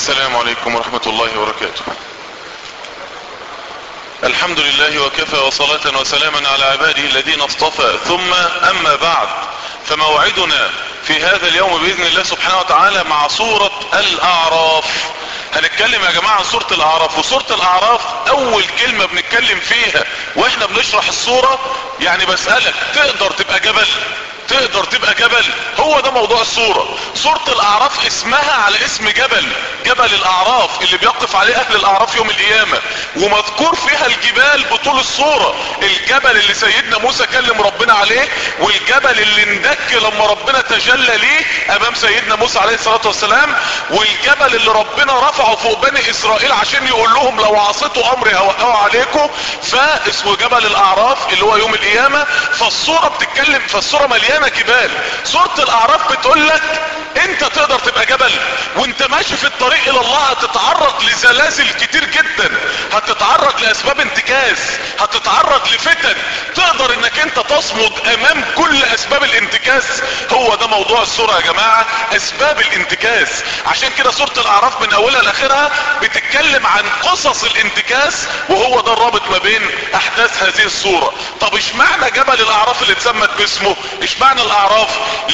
السلام عليكم ورحمة الله وبركاته الحمد لله وكفى وصلاة وسلاما على عباده الذين اصطفى ثم اما بعد فموعدنا في هذا اليوم باذن الله سبحانه وتعالى مع سورة الاعراف هنتكلم يا جماعة عن سورة الاعراف وسورة الاعراف اول كلمة بنتكلم فيها واحنا بنشرح السورة يعني بسألك تقدر تبقى جبل تقدر تبقى جبل هو ده موضوع الصورة صورة الاعراف اسمها على اسم جبل جبل الاعراف اللي بيقف عليه اهل الاعراف يوم القيامة ومذكور فيها الجبال بطول الصورة الجبل اللي سيدنا موسى كلم ربنا عليه والجبل اللي اندك لما ربنا تجلى ليه امام سيدنا موسى عليه الصلاة والسلام والجبل اللي ربنا رفعه فوق بني اسرائيل عشان يقول لهم لو عصيتوا امري هوقعوا عليكم فاسمه جبل الاعراف اللي هو يوم القيامة فالصورة بتتكلم فالصورة مليانة مليانه جبال سورة الاعراف بتقول لك انت تقدر تبقى جبل وانت ماشي في الطريق الى الله هتتعرض لزلازل كتير جدا هتتعرض لاسباب انتكاس هتتعرض لفتن تقدر انك انت تصمد امام كل اسباب الانتكاس هو ده موضوع السورة يا جماعة اسباب الانتكاس عشان كده سورة الاعراف من اولها لاخرها بتتكلم عن قصص الانتكاس وهو ده الرابط ما بين احداث هذه السورة طب اشمعنى جبل الاعراف اللي اتسمت باسمه اشمعنى الاعراف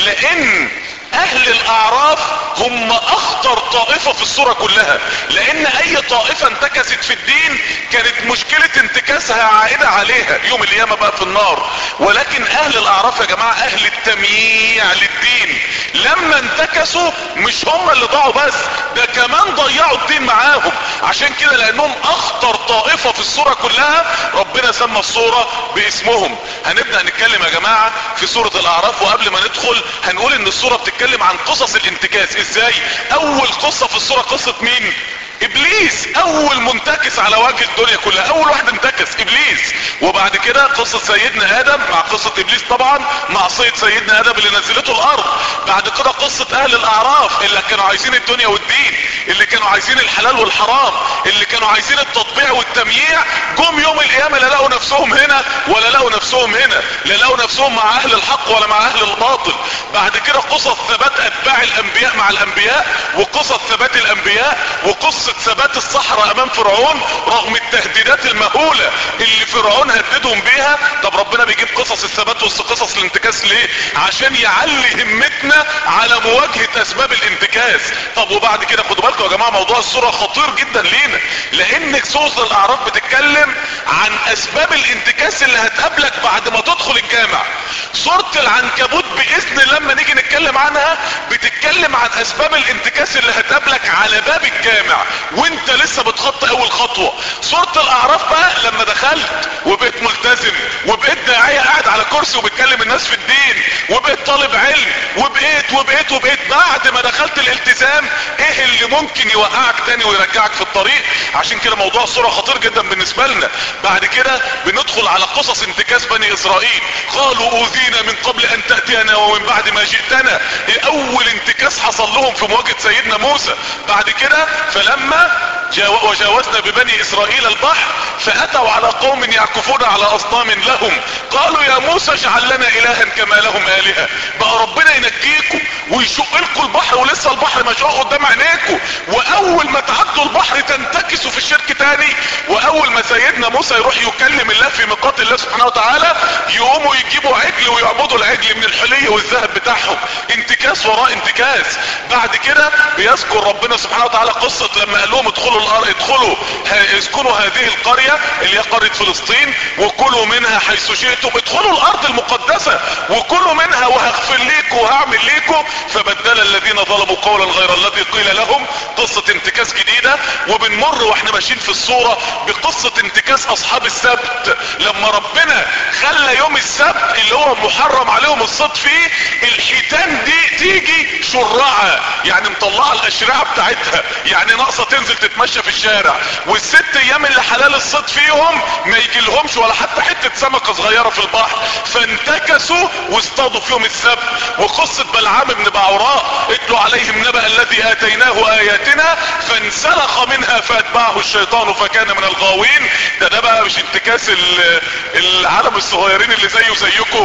لان اهل الاعراف هم اخطر طائفة في الصورة كلها لان اي طائفة انتكست في الدين كانت مشكلة انتكاسها عائدة عليها يوم القيامة بقى في النار ولكن اهل الاعراف يا جماعة اهل التمييع للدين لما انتكسوا مش هم اللي ضاعوا بس ده كمان ضيعوا الدين معاهم عشان كده لانهم اخطر طائفة في الصورة كلها ربنا سمى الصورة باسمهم هنبدأ نتكلم يا جماعة في سورة الاعراف وقبل ما ندخل هنقول ان الصورة بتتكلم عن قصص الانتكاس ازاي اول قصة في الصورة قصة مين ابليس اول منتكس على وجه الدنيا كلها اول واحد انتكس ابليس وبعد كده قصة سيدنا ادم مع قصة ابليس طبعا معصية سيدنا ادم اللي نزلته الارض بعد كده قصة اهل الاعراف اللي كانوا عايزين الدنيا والدين اللي كانوا عايزين الحلال والحرام اللي كانوا عايزين التطبيع والتمييع جم يوم القيامة لا لقوا نفسهم هنا ولا لقوا نفسهم هنا لا لقوا نفسهم مع اهل الحق ولا مع اهل الباطل بعد كده قصص ثبات اتباع الانبياء مع الانبياء وقصص ثبات الانبياء وقصة ثبات الصحراء امام فرعون رغم التهديدات المهولة اللي فرعون هددهم بيها طب ربنا بيجيب قصص الثبات وسط قصص الانتكاس ليه عشان يعلي همتنا على مواجهة اسباب الانتكاس طب وبعد كده خدوا بالكم يا جماعة موضوع الصورة خطير جدا لينا لان سورة الاعراف بتتكلم عن اسباب الانتكاس اللي هتقابلك بعد ما تدخل الجامع سورة العنكبوت باذن لما نيجي نتكلم عنها بتتكلم عن اسباب الانتكاس اللي هتقابلك على باب الجامع وانت لسه بتخطي اول خطوة سورة الاعراف بقى لما دخلت وبقيت ملتزم وبقيت داعية قاعد على كرسي وبتكلم الناس في الدين وبقيت طالب علم وبقيت وبقيت وبقيت بعد ما دخلت الالتزام ايه اللي ممكن يوقعك تاني ويرجعك في الطريق عشان كده موضوع الصورة خطير جدا بالنسبة لنا بعد كده بندخل على قصص انتكاس بني اسرائيل قالوا اوذينا من قبل ان تأتينا ومن بعد ما جئتنا اول انتكاس حصل لهم في مواجهة سيدنا موسى بعد كده فلما وجاوزنا ببني اسرائيل البحر فاتوا على قوم يعكفون على اصنام لهم قالوا يا موسى اجعل لنا الها كما لهم الهة بقى ربنا ينجيكم ويشق لكم البحر ولسه البحر مشقوق قدام عينيكم واول ما تعدوا البحر تنتكسوا في الشرك تاني واول ما سيدنا موسى يروح يكلم الله في ميقات الله سبحانه وتعالى يقوموا يجيبوا عجل ويعبدوا العجل من الحلية والذهب بتاعهم انتكاس وراء انتكاس بعد كده بيذكر ربنا سبحانه وتعالى قصة لما قال لهم ادخلوا الارض ادخلوا اسكنوا هذه القرية اللي هي قرية فلسطين وكلوا منها حيث شئتم ادخلوا الارض المقدسة وكلوا منها وهغفر ليكم وهعمل ليكم فبدل الذين ظلموا قولا غير الذي قيل لهم قصة انتكاس جديدة وبنمر واحنا ماشيين في الصورة بقصة انتكاس اصحاب السبت لما ربنا خلى يوم السبت اللي هو محرم عليهم الصيد فيه الحيتان دي تيجي شرعة يعني مطلعة الاشرعة بتاعتها يعني ناقصة تنزل تتمشى في الشارع والست ايام اللي حلال الصيد فيهم ما يجي لهمش ولا حتى حتة سمكة صغيرة في البحر فانتكسوا واصطادوا في يوم السبت وقصة بلعام بن بعوراء اتلوا عليهم نبأ الذي اتيناه اياتنا فانسلخ منها فاتبعه الشيطان فكان من الغاوين ده ده بقى مش انتكاس العالم الصغيرين اللي زيه زيكم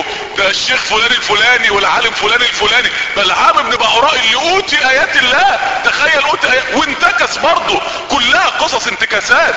يقولوا ده الشيخ فلان الفلاني والعالم فلان الفلاني بلعام ابن بعوراء اللي اوتي ايات الله تخيل اوتي ايات وانتكس برضه كلها قصص انتكاسات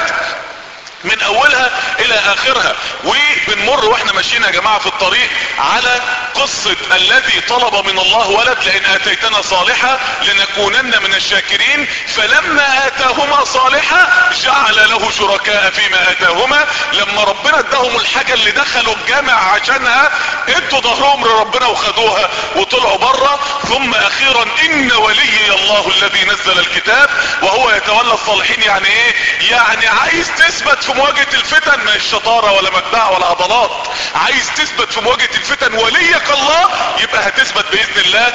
من اولها الى اخرها وبنمر واحنا ماشيين يا جماعة في الطريق على قصة الذي طلب من الله ولد لان اتيتنا صالحة لنكونن من الشاكرين فلما اتاهما صالحة جعل له شركاء فيما اتاهما لما ربنا اداهم الحاجة اللي دخلوا الجامع عشانها ادوا ظهرهم لربنا وخدوها وطلعوا بره ثم اخيرا ان ولي الله الذي نزل الكتاب وهو يتولى الصالحين يعني ايه يعني عايز تثبت في مواجهة الفتن ما الشطارة ولا مجدع ولا عضلات عايز تثبت في مواجهة الفتن وليك الله يبقى هتثبت باذن الله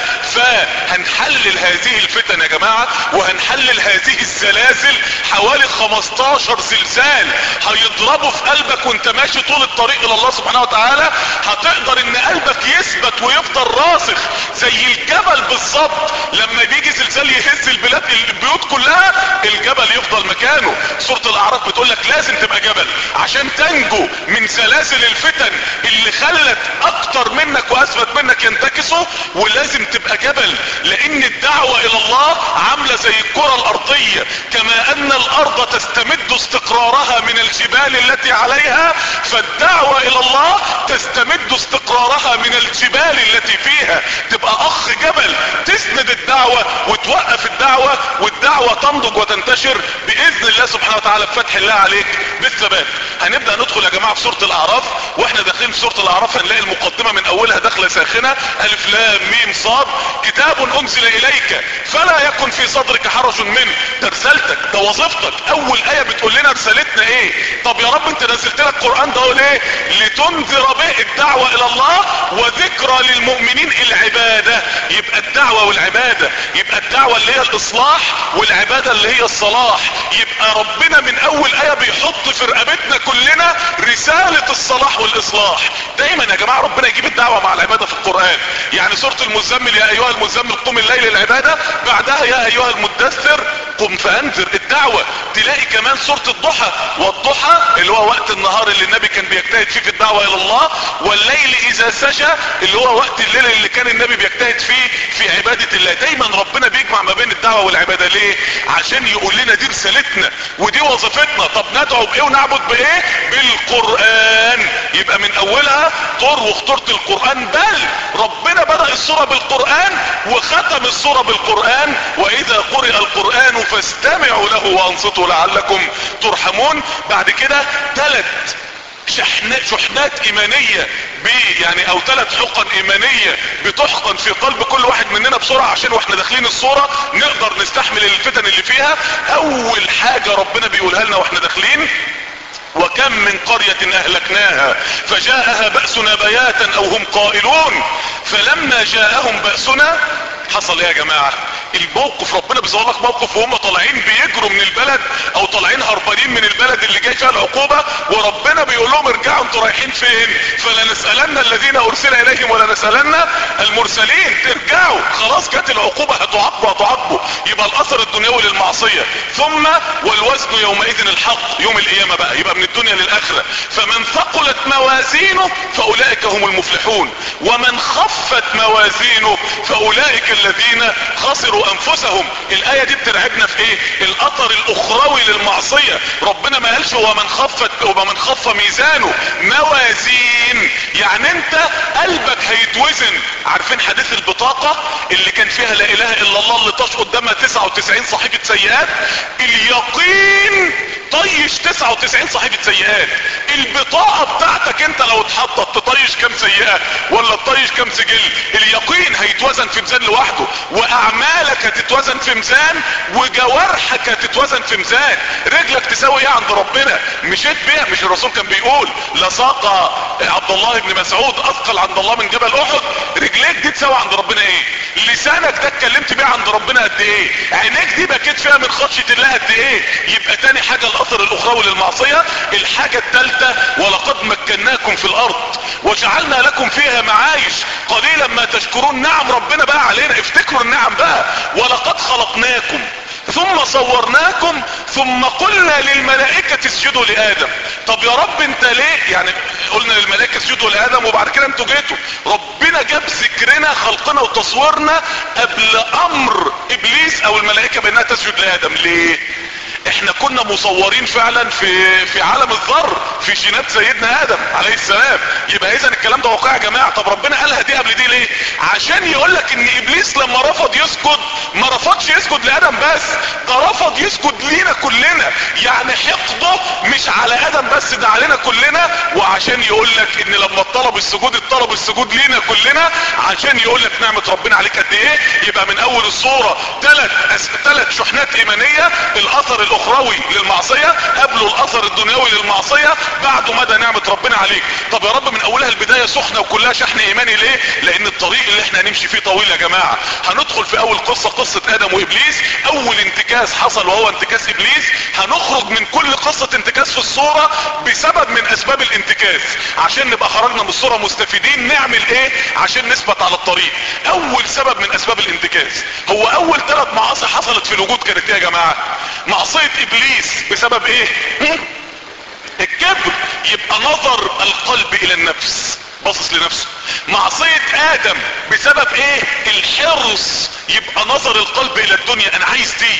فهنحلل هذه الفتن يا جماعة وهنحلل هذه الزلازل حوالي 15 زلزال هيضربوا في قلبك وانت ماشي طول الطريق الى الله سبحانه وتعالى هتقدر ان قلبك يثبت ويفضل راسخ زي الجبل بالظبط لما بيجي زلزال يهز البلاد البيوت كلها الجبل يفضل مكانه سورة الاعراف بتقول لك لازم تبقى جبل عشان تنجو من سلاسل الفتن اللي خلت اكتر منك واثبت منك ينتكسوا ولازم تبقى جبل لان الدعوة الى الله عاملة زي الكرة الارضية كما ان الارض تستمد استقرارها من الجبال التي عليها فالدعوة الى الله تستمد استقرارها من الجبال التي فيها تبقى اخ جبل تسند الدعوة وتوقف الدعوة والدعوة تنضج وتنتشر باذن الله سبحانه وتعالى بفتح الله عليك بالثبات هنبدأ ندخل يا جماعة في سورة الاعراف واحنا داخلين في سورة الاعراف هنلاقي المقدمة من اولها داخلة ساخنة الف لام ميم صاد كتاب انزل اليك فلا يكن في صدرك حرج منه ده رسالتك ده وظيفتك اول ايه بتقول لنا رسالتنا ايه طب يا رب انت نزلت لك القرآن ده ليه لتنذر به الدعوة الى الله وذكرى للمؤمنين العبادة يبقى الدعوة والعبادة يبقى الدعوة اللي هي الاصلاح والعبادة اللي هي الصلاح يبقى ربنا من اول ايه بيحط في رقبتنا كلنا رسالة الصلاح والاصلاح دايما يا جماعة ربنا يجيب الدعوة مع العبادة في القرآن يعني سورة المزمل يا ايها المزمل قم الليل العبادة بعدها يا ايها المدثر قم فانذر الدعوة تلاقي كمان سورة الضحى والضحى اللي هو وقت النهار اللي النبي كان بيجتهد فيه في الدعوة الى الله والليل اذا سجى اللي هو وقت الليل اللي كان النبي بيجتهد فيه في عبادة الله دايما ربنا بيجمع ما بين الدعوة والعبادة ليه عشان يقول لنا دي رسالتنا ودي وظيفتنا طب ندعو بايه ونعبد بايه بالقرآن يبقى من اولها طور وخطورة القرآن بل ربنا بدأ السورة بالقرآن وختم السورة بالقرآن واذا قرئ القرآن فاستمعوا له وانصتوا لعلكم ترحمون بعد كده ثلاث شحنات, شحنات ايمانية ب يعني او ثلاث حقن ايمانية بتحقن في قلب كل واحد مننا بسرعة عشان واحنا داخلين الصورة نقدر نستحمل الفتن اللي فيها اول حاجة ربنا بيقولها لنا واحنا داخلين وكم من قرية اهلكناها فجاءها بأسنا بياتا او هم قائلون فلما جاءهم بأسنا حصل ايه يا جماعة الموقف ربنا بيظهر لك موقف وهم طالعين بيجروا من البلد او طالعين هربانين من البلد اللي جاي فيها العقوبة وربنا بيقول لهم ارجعوا انتوا رايحين فين فلنسألن الذين ارسل اليهم ولا نسألن المرسلين ترجعوا خلاص جت العقوبة هتعاقبوا هتعاقبوا يبقى الاثر الدنيوي للمعصية ثم والوزن يومئذ الحق يوم القيامة بقى يبقى من الدنيا للاخرة فمن ثقلت موازينه فاولئك هم المفلحون ومن خفت موازينه فاولئك الذين خسروا انفسهم الاية دي بترعبنا في ايه الاثر الاخروي للمعصية ربنا ما قالش هو من خفت ومن خف ميزانه موازين يعني انت قلبك هيتوزن عارفين حديث البطاقة اللي كان فيها لا اله الا الله اللي طاش قدامها 99 صحيفة سيئات اليقين طيش 99 صحيفة سيئات البطاقة بتاعتك انت لو اتحطت تطيش كام سيئة ولا تطيش كام سجل اليقين هيتوزن في ميزان لوحده واعمالك هتتوزن في ميزان وجوارحك هتتوزن في ميزان رجلك تساوي ايه عند ربنا مشيت بيها مش الرسول كان بيقول لساق عبد الله بن مسعود اثقل عند الله من جبل احد رجليك دي تساوي عند ربنا ايه لسانك ده اتكلمت بيه عند ربنا قد ايه عينيك دي بكيت فيها من خشية الله قد ايه يبقى تاني حاجة الاثر الاخروي للمعصية الحاجة التالتة ولقد مكناكم في الارض وجعلنا لكم فيها معايش قليلا ما تشكرون نعم ربنا بقى علينا افتكروا النعم بقى ولقد خلقناكم ثم صورناكم ثم قلنا للملائكة اسجدوا لآدم طب يا رب انت ليه يعني قلنا للملائكة اسجدوا لآدم وبعد كده انتوا جيتوا ربنا جاب ذكرنا خلقنا وتصويرنا قبل امر ابليس او الملائكة بانها تسجد لآدم ليه احنا كنا مصورين فعلا في في عالم الذر في جينات سيدنا ادم عليه السلام يبقى اذا الكلام ده واقع يا جماعه طب ربنا قالها دي قبل دي ليه عشان يقول لك ان ابليس لما رفض يسجد ما رفضش يسجد لادم بس ده رفض يسجد لينا كلنا يعني حقده مش على ادم بس ده علينا كلنا وعشان يقول لك ان لما طلب السجود الطلب السجود لينا كلنا عشان يقول لك نعمه ربنا عليك قد ايه يبقى من اول الصوره ثلاث ثلاث شحنات ايمانيه الاثر الاخروي للمعصية قبله الاثر الدنيوي للمعصية بعده مدى نعمة ربنا عليك طب يا رب من اولها البداية سخنة وكلها شحن ايماني ليه لان الطريق اللي احنا هنمشي فيه طويل يا جماعة هندخل في اول قصة قصة ادم وابليس اول انتكاس حصل وهو انتكاس ابليس هنخرج من كل قصة انتكاس في الصورة بسبب من اسباب الانتكاس عشان نبقى خرجنا من الصورة مستفيدين نعمل ايه عشان نثبت على الطريق اول سبب من اسباب الانتكاس هو اول ثلاث معاصي حصلت في الوجود كانت ايه يا جماعة معصية ابليس بسبب ايه الكبر يبقى نظر القلب الى النفس باصص لنفسه معصية ادم بسبب ايه الحرص يبقى نظر القلب الى الدنيا انا عايز دي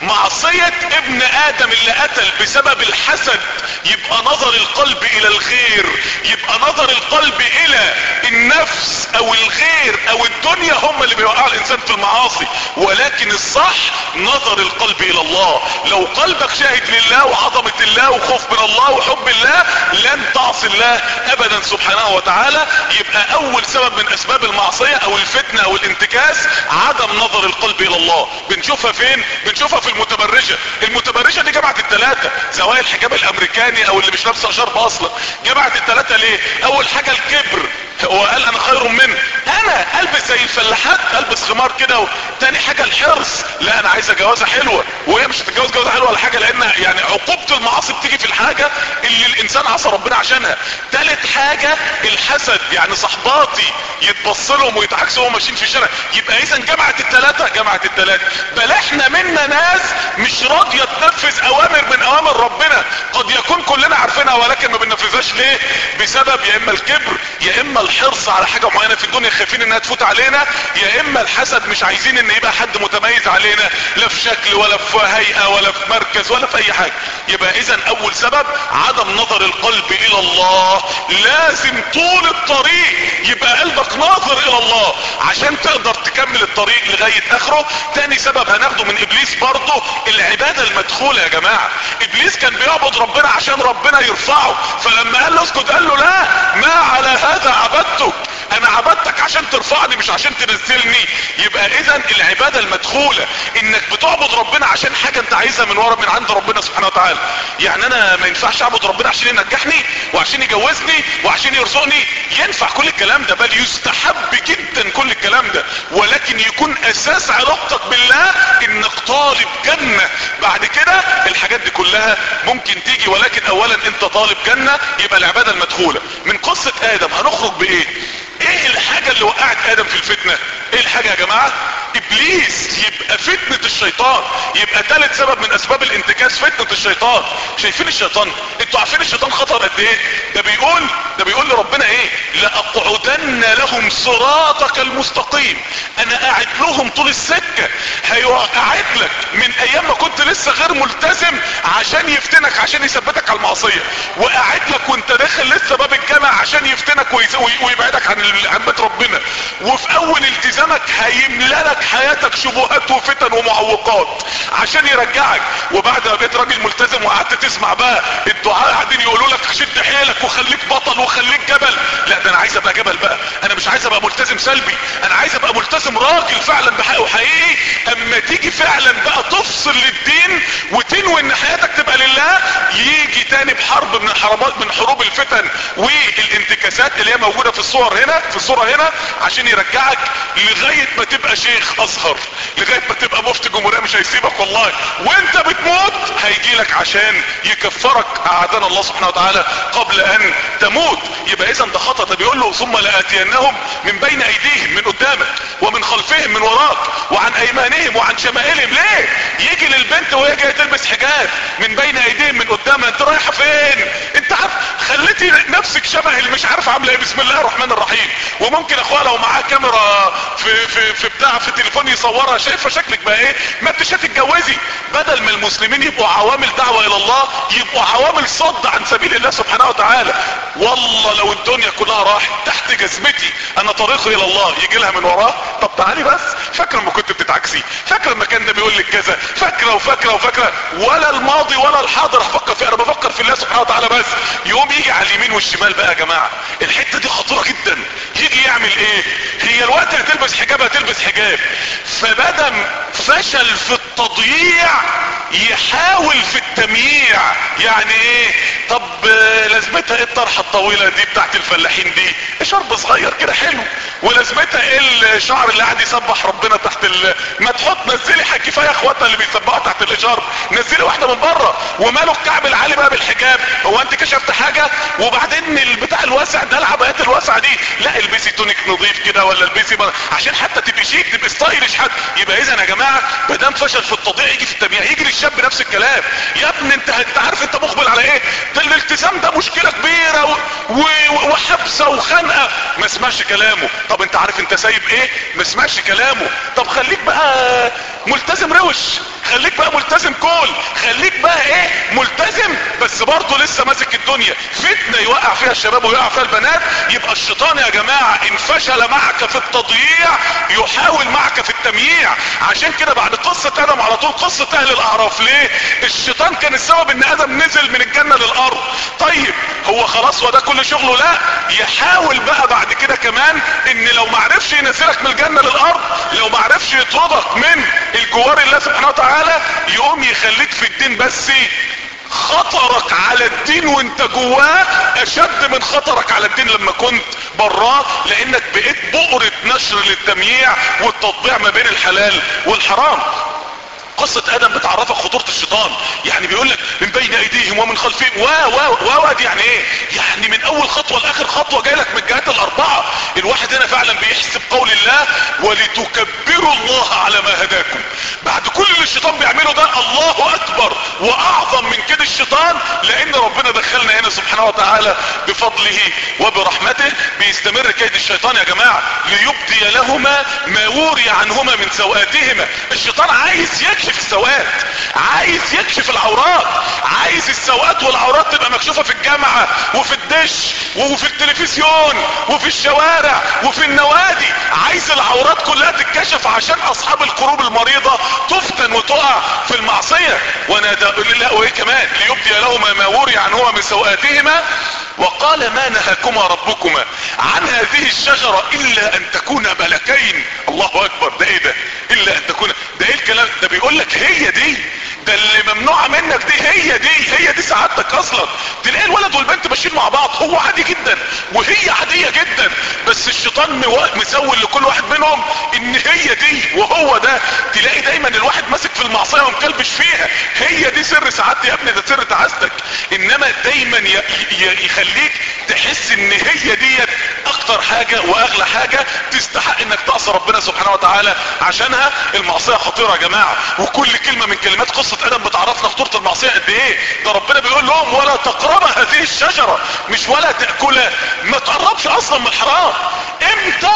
معصية ابن ادم اللي قتل بسبب الحسد يبقى نظر القلب الى الخير يبقى نظر القلب الى النفس او الغير او الدنيا هم اللي بيوقعوا الانسان في المعاصي ولكن الصح نظر القلب الى الله لو قلبك شاهد لله وعظمة الله وخوف من الله وحب الله لن تعصي الله ابدا سبحانه وتعالى يبقى اول سبب من اسباب المعصية او الفتنة او الانتكاس عدم نظر القلب الى الله بنشوفها فين بنشوفها في المتبرجة المتبرجة دي جمعت التلاتة سواء الحجاب الامريكاني او اللي مش لابسه شرب اصلا جمعت التلاتة ليه اول حاجة الكبر هو قال انا خير منه انا البس زي الفلاحات البس خمار كده و... تاني حاجة الحرص لا انا عايزة جوازة حلوة وهي مش هتتجوز جوازة حلوة ولا حاجة لان يعني عقوبة المعاصي بتيجي في الحاجة اللي الانسان عصى ربنا عشانها تالت حاجة الحسد يعني صحباتي يتبص لهم ويتعكسوا وهم ماشيين في الشارع يبقى اذا جمعت التلاتة جمعت التلاتة بل احنا منا ناس مش راضية تنفذ اوامر من اوامر ربنا قد يكون كلنا عارفينها ولكن ما بننفذهاش ليه بسبب يا اما الكبر يا اما الحرص على حاجة معينة في الدنيا خايفين انها تفوت علينا يا اما الحسد مش عايزين ان يبقى حد متميز علينا لا في شكل ولا في هيئة ولا في مركز ولا في اي حاجة يبقى اذا اول سبب عدم نظر القلب الى الله لازم طول الطريق يبقى قلبك ناظر الى الله عشان تقدر تكمل الطريق لغاية اخره تاني سبب هناخده من ابليس برضه العبادة المدخولة يا جماعة ابليس كان بيعبد ربنا عشان ربنا يرفعه فلما قال له اسكت قال له لا ما على هذا عبدتك انا عبدتك عشان ترفعني مش عشان تنزلني يبقى اذا العبادة المدخولة انك بتعبد ربنا عشان حاجة انت عايزها من ورا من عند ربنا سبحانه وتعالى يعني انا ما ينفعش اعبد ربنا عشان ينجحني وعشان يجوزني وعشان يرزقني ينفع كل الكلام ده بل يستحب جدا كل الكلام ده ولكن يكون اساس علاقتك بالله انك طالب جنة بعد كده الحاجات دي كلها ممكن تيجي ولكن اولا انت طالب جنة يبقى العبادة المدخولة من قصة ادم هنخرج بايه ايه الحاجة اللي وقعت ادم في الفتنة ايه الحاجة يا جماعة ابليس يبقى فتنة الشيطان يبقى ثالث سبب من اسباب الانتكاس فتنة الشيطان شايفين الشيطان انتوا عارفين الشيطان خطر قد ايه ده بيقول ده بيقول لربنا ايه لاقعدن لهم صراطك المستقيم انا قاعد لهم طول السكة هيقعد لك من ايام ما كنت لسه غير ملتزم عشان يفتنك عشان يثبتك على المعصية وقاعد لك وانت داخل لسه باب الجامع عشان يفتنك ويبعدك عن عن بيت ربنا وفي اول التزامك هيملى لك حياتك شبهات وفتن ومعوقات عشان يرجعك وبعد ما بقيت راجل ملتزم وقعدت تسمع بقى الدعاء قاعدين يقولوا لك شد حيلك وخليك بطل وخليك جبل لا ده انا عايز ابقى جبل بقى انا مش عايز ابقى ملتزم سلبي انا عايز ابقى ملتزم راجل فعلا بحقه حقيقي اما تيجي فعلا بقى تفصل للدين وتنوي ان حياتك تبقى لله يجي تاني بحرب من الحربات من حروب الفتن والانتكاسات اللي هي موجودة في الصور هنا في الصورة هنا عشان يرجعك بتاعك لغاية ما تبقى شيخ ازهر لغاية ما تبقى مفتي جمهورية مش هيسيبك والله وانت بتموت هيجي لك عشان يكفرك اعدنا الله سبحانه وتعالى قبل ان تموت يبقى اذا ده خطأ ده بيقول له ثم لاتينهم من بين ايديهم من قدامك ومن خلفهم من وراك وعن ايمانهم وعن شمائلهم ليه يجي للبنت وهي جايه تلبس حجاب من بين ايديهم من قدامها انت رايحه فين انت عارف خليتي نفسك شبه اللي مش عارف عامله ايه بسم الله الرحمن الرحيم وممكن اخوها لو معاه كاميرا في في في بتاع في تليفون يصورها شايفه شكلك بقى ايه ما انتش هتتجوزي بدل ما المسلمين يبقوا عوامل دعوه الى الله يبقوا عوامل صد عن سبيل الله سبحانه وتعالى والله لو الدنيا كلها راحت تحت جزمتي انا طريقي الى الله يجي لها من وراه طب تعالي بس فاكره لما كنت بتتعكسي فاكره المكان ده بيقول لك كذا فاكره وفاكره وفاكره ولا الماضي ولا الحاضر هفكر فيه انا بفكر في الله سبحانه وتعالى بس يقوم يجي على اليمين والشمال بقى يا جماعه الحته دي خطيره جدا يجي يعمل ايه هي الوقت هتلبس حجاب هتلبس حجاب فبدم فشل في التضييع يحاول في التمييع يعني ايه طب لازمتها ايه الطرحه الطويله دي بتاعت الفلاحين دي شرب صغير كده حلو ولازمتها ايه الشعر اللي قاعد يسبح ربنا تحت ال... ما تحط نزلي كفايه اخواتنا اللي بيسبحوا تحت الاشارب نزلي واحده من بره وماله الكعب العالي بقى بالحجاب هو انت كشفت حاجه وبعدين البتاع الواسع ده العبايات الواسعه دي لا البسي تونيك نظيف كده ولا البسي بر... عشان حتى تبقي شيك تبقي ستايلش حتى يبقى اذا يا جماعه ما دام فشل في التضييع يجي في التمييع يجي للشاب نفس الكلام يا ابني انت انت عارف انت مقبل على ايه ده الالتزام ده مشكله كبيره و... و... وحبسه وخنقه ما اسمعش كلامه طب انت عارف انت سايب ايه ما اسمعش كلامه طب خليك بقى ملتزم روش خليك بقى ملتزم كول خليك بقى ايه ملتزم بس برضه لسه ماسك الدنيا فتنه يوقع فيها الشباب ويوقع فيها البنات يبقى الشيطان يا جماعه ان فشل معك في التضييع يحاول معك في التمييع عشان كده بعد قصه ادم على طول قصه اهل الاعراف ليه الشيطان كان السبب ان ادم نزل من الجنه للارض طيب هو خلاص هو ده كل شغله لا يحاول بقى بعد كده كمان ان لو معرفش ينزلك من الجنه للارض لو معرفش يطردك من الجوار الله سبحانه وتعالى يقوم يخليك في الدين بس خطرك على الدين وانت جواه اشد من خطرك على الدين لما كنت براه لانك بقيت بؤرة نشر للتمييع والتطبيع ما بين الحلال والحرام قصة ادم بتعرفك خطورة الشيطان يعني بيقول لك من بين ايديهم ومن خلفهم و و و دي يعني ايه يعني من اول خطوة لاخر خطوة جاي لك من الجهات الاربعة الواحد هنا فعلا بيحسب قول الله ولتكبروا الله على ما هداكم بعد كل اللي الشيطان بيعمله ده الله اكبر واعظم من كده الشيطان لان ربنا دخلنا هنا سبحانه وتعالى بفضله وبرحمته بيستمر كيد الشيطان يا جماعة ليبدي لهما ما وري عنهما من سوآتهما الشيطان عايز يكشف السوءات عايز يكشف العورات عايز السوءات والعورات تبقى مكشوفة في الجامعة وفي الدش وفي التلفزيون وفي الشوارع وفي النوادي عايز العورات كلها تتكشف عشان اصحاب القلوب المريضة تفتن وتقع في المعصية ونادى لا وايه كمان ليبدي لهما ما وري عنهما من سوءاتهما وقال ما نهاكما ربكما عن هذه الشجرة الا ان تكونا ملكين الله اكبر ده ايه ده الا ان تكونا ده ايه الكلام ده بيقول لك هي دي ده اللي ممنوعة منك دي هي دي هي دي سعادتك اصلا تلاقي الولد والبنت ماشيين مع بعض هو عادي جدا وهي عادية جدا بس الشيطان مسول لكل واحد منهم ان هي دي وهو ده تلاقي دايما الواحد ماسك في المعصية ومكلبش فيها هي دي سر سعادتي يا ابني ده سر تعاستك انما دايما ي... ي... يخليك تحس ان هي ديت اكتر حاجة واغلى حاجة تستحق انك تعصي ربنا سبحانه وتعالى عشانها المعصية خطيرة يا جماعة وكل كلمة من كلمات قصة ادم بتعرفنا خطورة المعصية قد ايه ده ربنا بيقول لهم ولا تقرب هذه الشجرة مش ولا تأكلها ما تقربش اصلا من الحرام امتى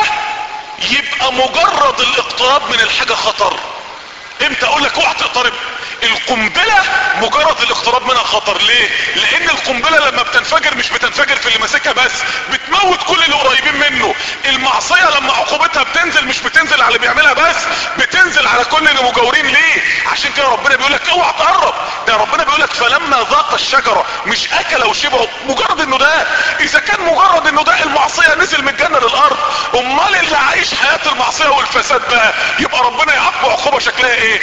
يبقى مجرد الاقتراب من الحاجة خطر امتى اقول لك اوعى تقترب القنبلة مجرد الاقتراب منها خطر ليه لان القنبلة لما بتنفجر مش بتنفجر في اللي ماسكها بس بتموت كل اللي قريبين منه المعصية لما عقوبتها بتنزل مش بتنزل على اللي بيعملها بس بتنزل على كل اللي مجاورين ليه عشان كده ربنا بيقول لك اوعى تقرب ده ربنا بيقول لك فلما ذاق الشجرة مش اكل وشبعه مجرد انه ده اذا كان مجرد انه ده المعصية نزل من الجنة للارض امال اللي عايش حياة المعصية والفساد بقى يبقى ربنا يعاقبه عقوبة شكلها ايه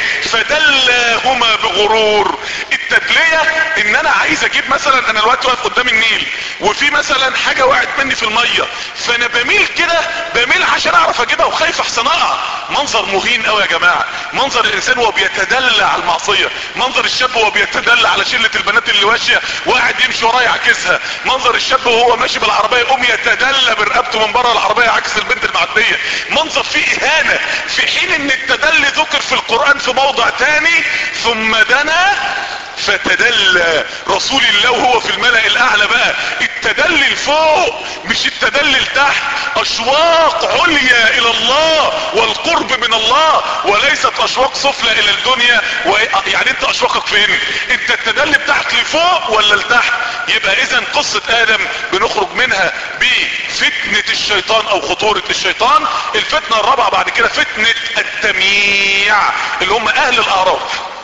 فدلهما بغرور التدلية ان انا عايز اجيب مثلا انا الوقت واقف قدام النيل وفي مثلا حاجة وقعت مني في المية فانا بميل كده بميل على عشان اعرف اجيبها وخايف احسن اقع منظر مهين قوي يا جماعة منظر الانسان وهو بيتدلى على المعصية منظر الشاب وهو بيتدلى على شلة البنات اللي ماشية وقاعد يمشي وراه يعكسها منظر الشاب وهو ماشي بالعربية يقوم يتدلى برقبته من بره العربية يعكس البنت المعدية منظر فيه اهانة في حين ان التدلي ذكر في القرآن في موضع تاني ثم دنا فتدلى رسول الله وهو في الملأ الاعلى بقى التدلي لفوق مش التدلي لتحت اشواق عليا الى الله والقرب من الله وليست اشواق سفلى الى الدنيا و... يعني انت اشواقك فين انت التدلي بتاعك لفوق ولا لتحت يبقى اذا قصة ادم بنخرج منها بفتنة الشيطان او خطورة الشيطان الفتنة الرابعة بعد كده فتنة التمييع اللي هم اهل الاعراف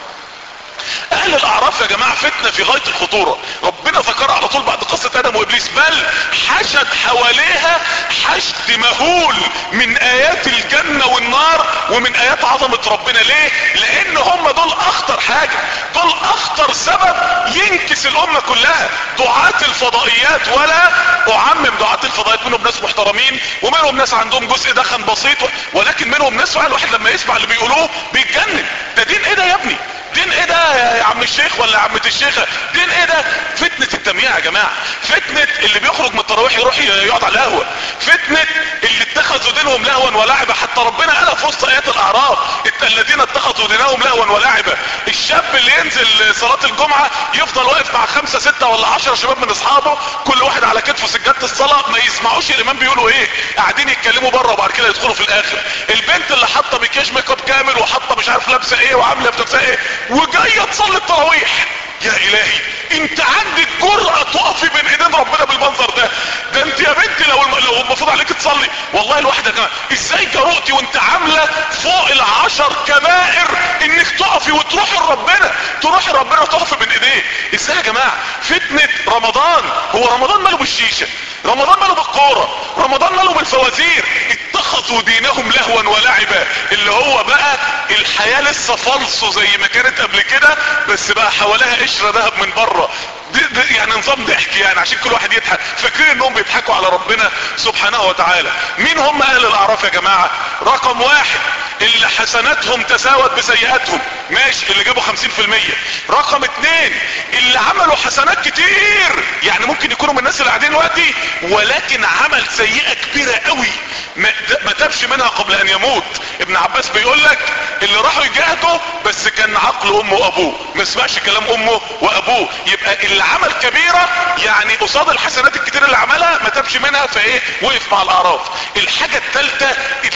اهل الاعراف يا جماعة فتنة في غاية الخطورة ربنا ذكرها على طول بعد قصة ادم وابليس بل حشد حواليها حشد مهول من ايات الجنة والنار ومن ايات عظمة ربنا ليه لان هم دول اخطر حاجة دول اخطر سبب ينكس الامة كلها دعاة الفضائيات ولا اعمم دعاة الفضائيات منهم ناس محترمين ومنهم ناس عندهم جزء دخن بسيط ولكن منهم ناس فعلا الواحد لما يسمع اللي بيقولوه بيتجنن ده دين ايه ده يا ابني دين ايه ده يا عم الشيخ ولا عمة الشيخة دين ايه ده فتنة التمييع يا جماعة فتنة اللي بيخرج من التراويح يروح يقعد على القهوة فتنة اللي اتخذوا دينهم لهوا ولعبة حتى ربنا قالها في وسط ايات الاعراف الذين اتخذوا دينهم لهوا ولعبة الشاب اللي ينزل صلاة الجمعة يفضل واقف مع خمسة ستة ولا عشرة شباب من اصحابه كل واحد على كتفه سجادة الصلاة ما يسمعوش الامام بيقولوا ايه قاعدين يتكلموا بره وبعد كده يدخلوا في الاخر البنت اللي حاطه مكياج ميك اب كامل وحاطه مش عارف لابسه ايه وعامله في نفسها ايه وجايه تصلي التراويح يا الهي انت عندك جرأة تقفي بين ايدين ربنا بالمنظر ده ده انت يا بنتي لو لو المفروض عليك تصلي والله الواحدة كمان ازاي جرؤتي وانت عاملة فوق العشر كبائر انك تقفي وتروحي لربنا تروحي لربنا وتقفي بين ايديه ازاي يا جماعة فتنة رمضان هو رمضان ماله بالشيشة رمضان ماله بالكورة رمضان ماله بالفوازير اتخذوا دينهم لهوا ولعبا اللي هو بقى الحياة لسه فالصو زي ما كانت قبل كده بس بقى حواليها قشرة ذهب من بره دي دي يعني نظام ضحك يعني عشان كل واحد يضحك فاكرين انهم بيضحكوا على ربنا سبحانه وتعالى مين هم اهل الاعراف يا جماعة رقم واحد اللي حسناتهم تساوت بسيئاتهم ماشي اللي جابوا خمسين في المية رقم اتنين اللي عملوا حسنات كتير يعني ممكن يكونوا من الناس اللي قاعدين دلوقتي ولكن عمل سيئة كبيرة قوي ما, ما تبش منها قبل ان يموت ابن عباس بيقول لك اللي راحوا يجاهدوا بس كان عقل امه وابوه ما سمعش كلام امه وابوه يبقى اللي عمل كبيرة يعني قصاد الحسنات الكتير اللي عملها ما تبش منها فايه وقف مع الاعراف الحاجة التالتة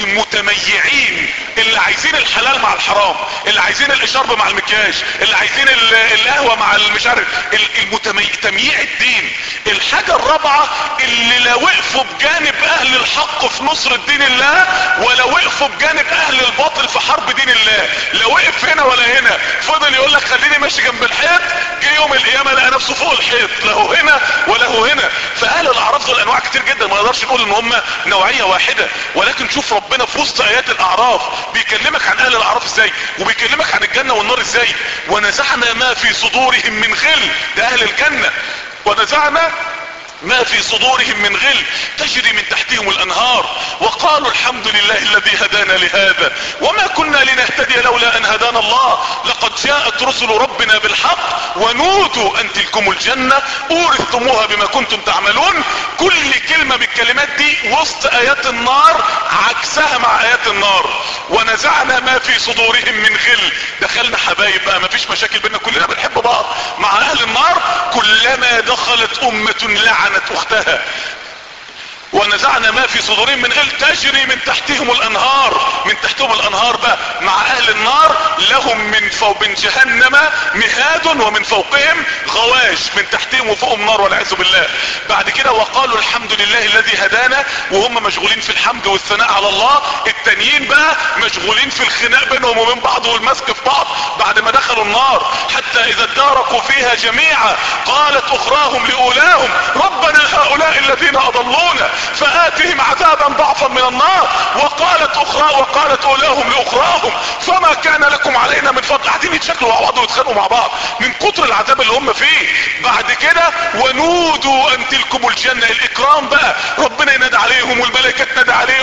المتميعين اللي عايزين الحلال مع الحرام اللي عايزين الاشارب مع المكياج اللي عايزين القهوة مع مش عارف المتميع تمييع الدين الحاجة الرابعة اللي لا وقفوا بجانب اهل الحق في نصر دين الله ولا وقفوا بجانب اهل الباطل في حرب دين الله لا وقف هنا ولا هنا فضل يقول لك خليني ماشي جنب الحيط جه يوم القيامة لقى نفسه فوق الحيط له هنا وله هنا فاهل الاعراف دول انواع كتير جدا ما نقدرش نقول ان هم نوعية واحدة ولكن شوف ربنا في وسط ايات الاعراف بيكلمك عن اهل الاعراف ازاي وبيكلمك عن الجنة والنار ازاي ونزعنا ما في صدورهم من غل ده اهل الجنة ونزعنا ما في صدورهم من غل تجري من تحتهم الانهار وقالوا الحمد لله الذي هدانا لهذا وما كنا لنهتدي لولا ان هدانا الله لقد جاءت رسل ربنا بالحق ونودوا ان تلكم الجنة اورثتموها بما كنتم تعملون كل كلمة بالكلمات دي وسط ايات النار عكسها مع ايات النار ونزعنا ما في صدورهم من غل دخلنا حبايب بقى ما فيش مشاكل بينا كلنا بنحب بعض مع اهل النار كلما دخلت امة لعنت لعنت اختها ونزعنا ما في صدورهم من غل تجري من تحتهم الانهار من تحتهم الانهار بقى مع اهل النار لهم من فوق من جهنم مهاد ومن فوقهم غواش من تحتهم وفوقهم نار والعياذ بالله بعد كده وقالوا الحمد لله الذي هدانا وهم مشغولين في الحمد والثناء على الله التانيين بقى مشغولين في الخناق بينهم وبين بعض والمسك في بعض بعد ما دخلوا النار حتى اذا اداركوا فيها جميعا قالت اخراهم لاولاهم ربنا هؤلاء الذين اضلونا فآتهم عذابا ضعفا من النار وقالت اخرى وقالت اولاهم لاخراهم فما كان لكم علينا من فضل قاعدين يتشكلوا مع بعض ويتخانقوا مع بعض من كتر العذاب اللي هم فيه بعد كده ونودوا ان تلكم الجنة الاكرام بقى ربنا ينادى عليهم والملائكة تنادى عليهم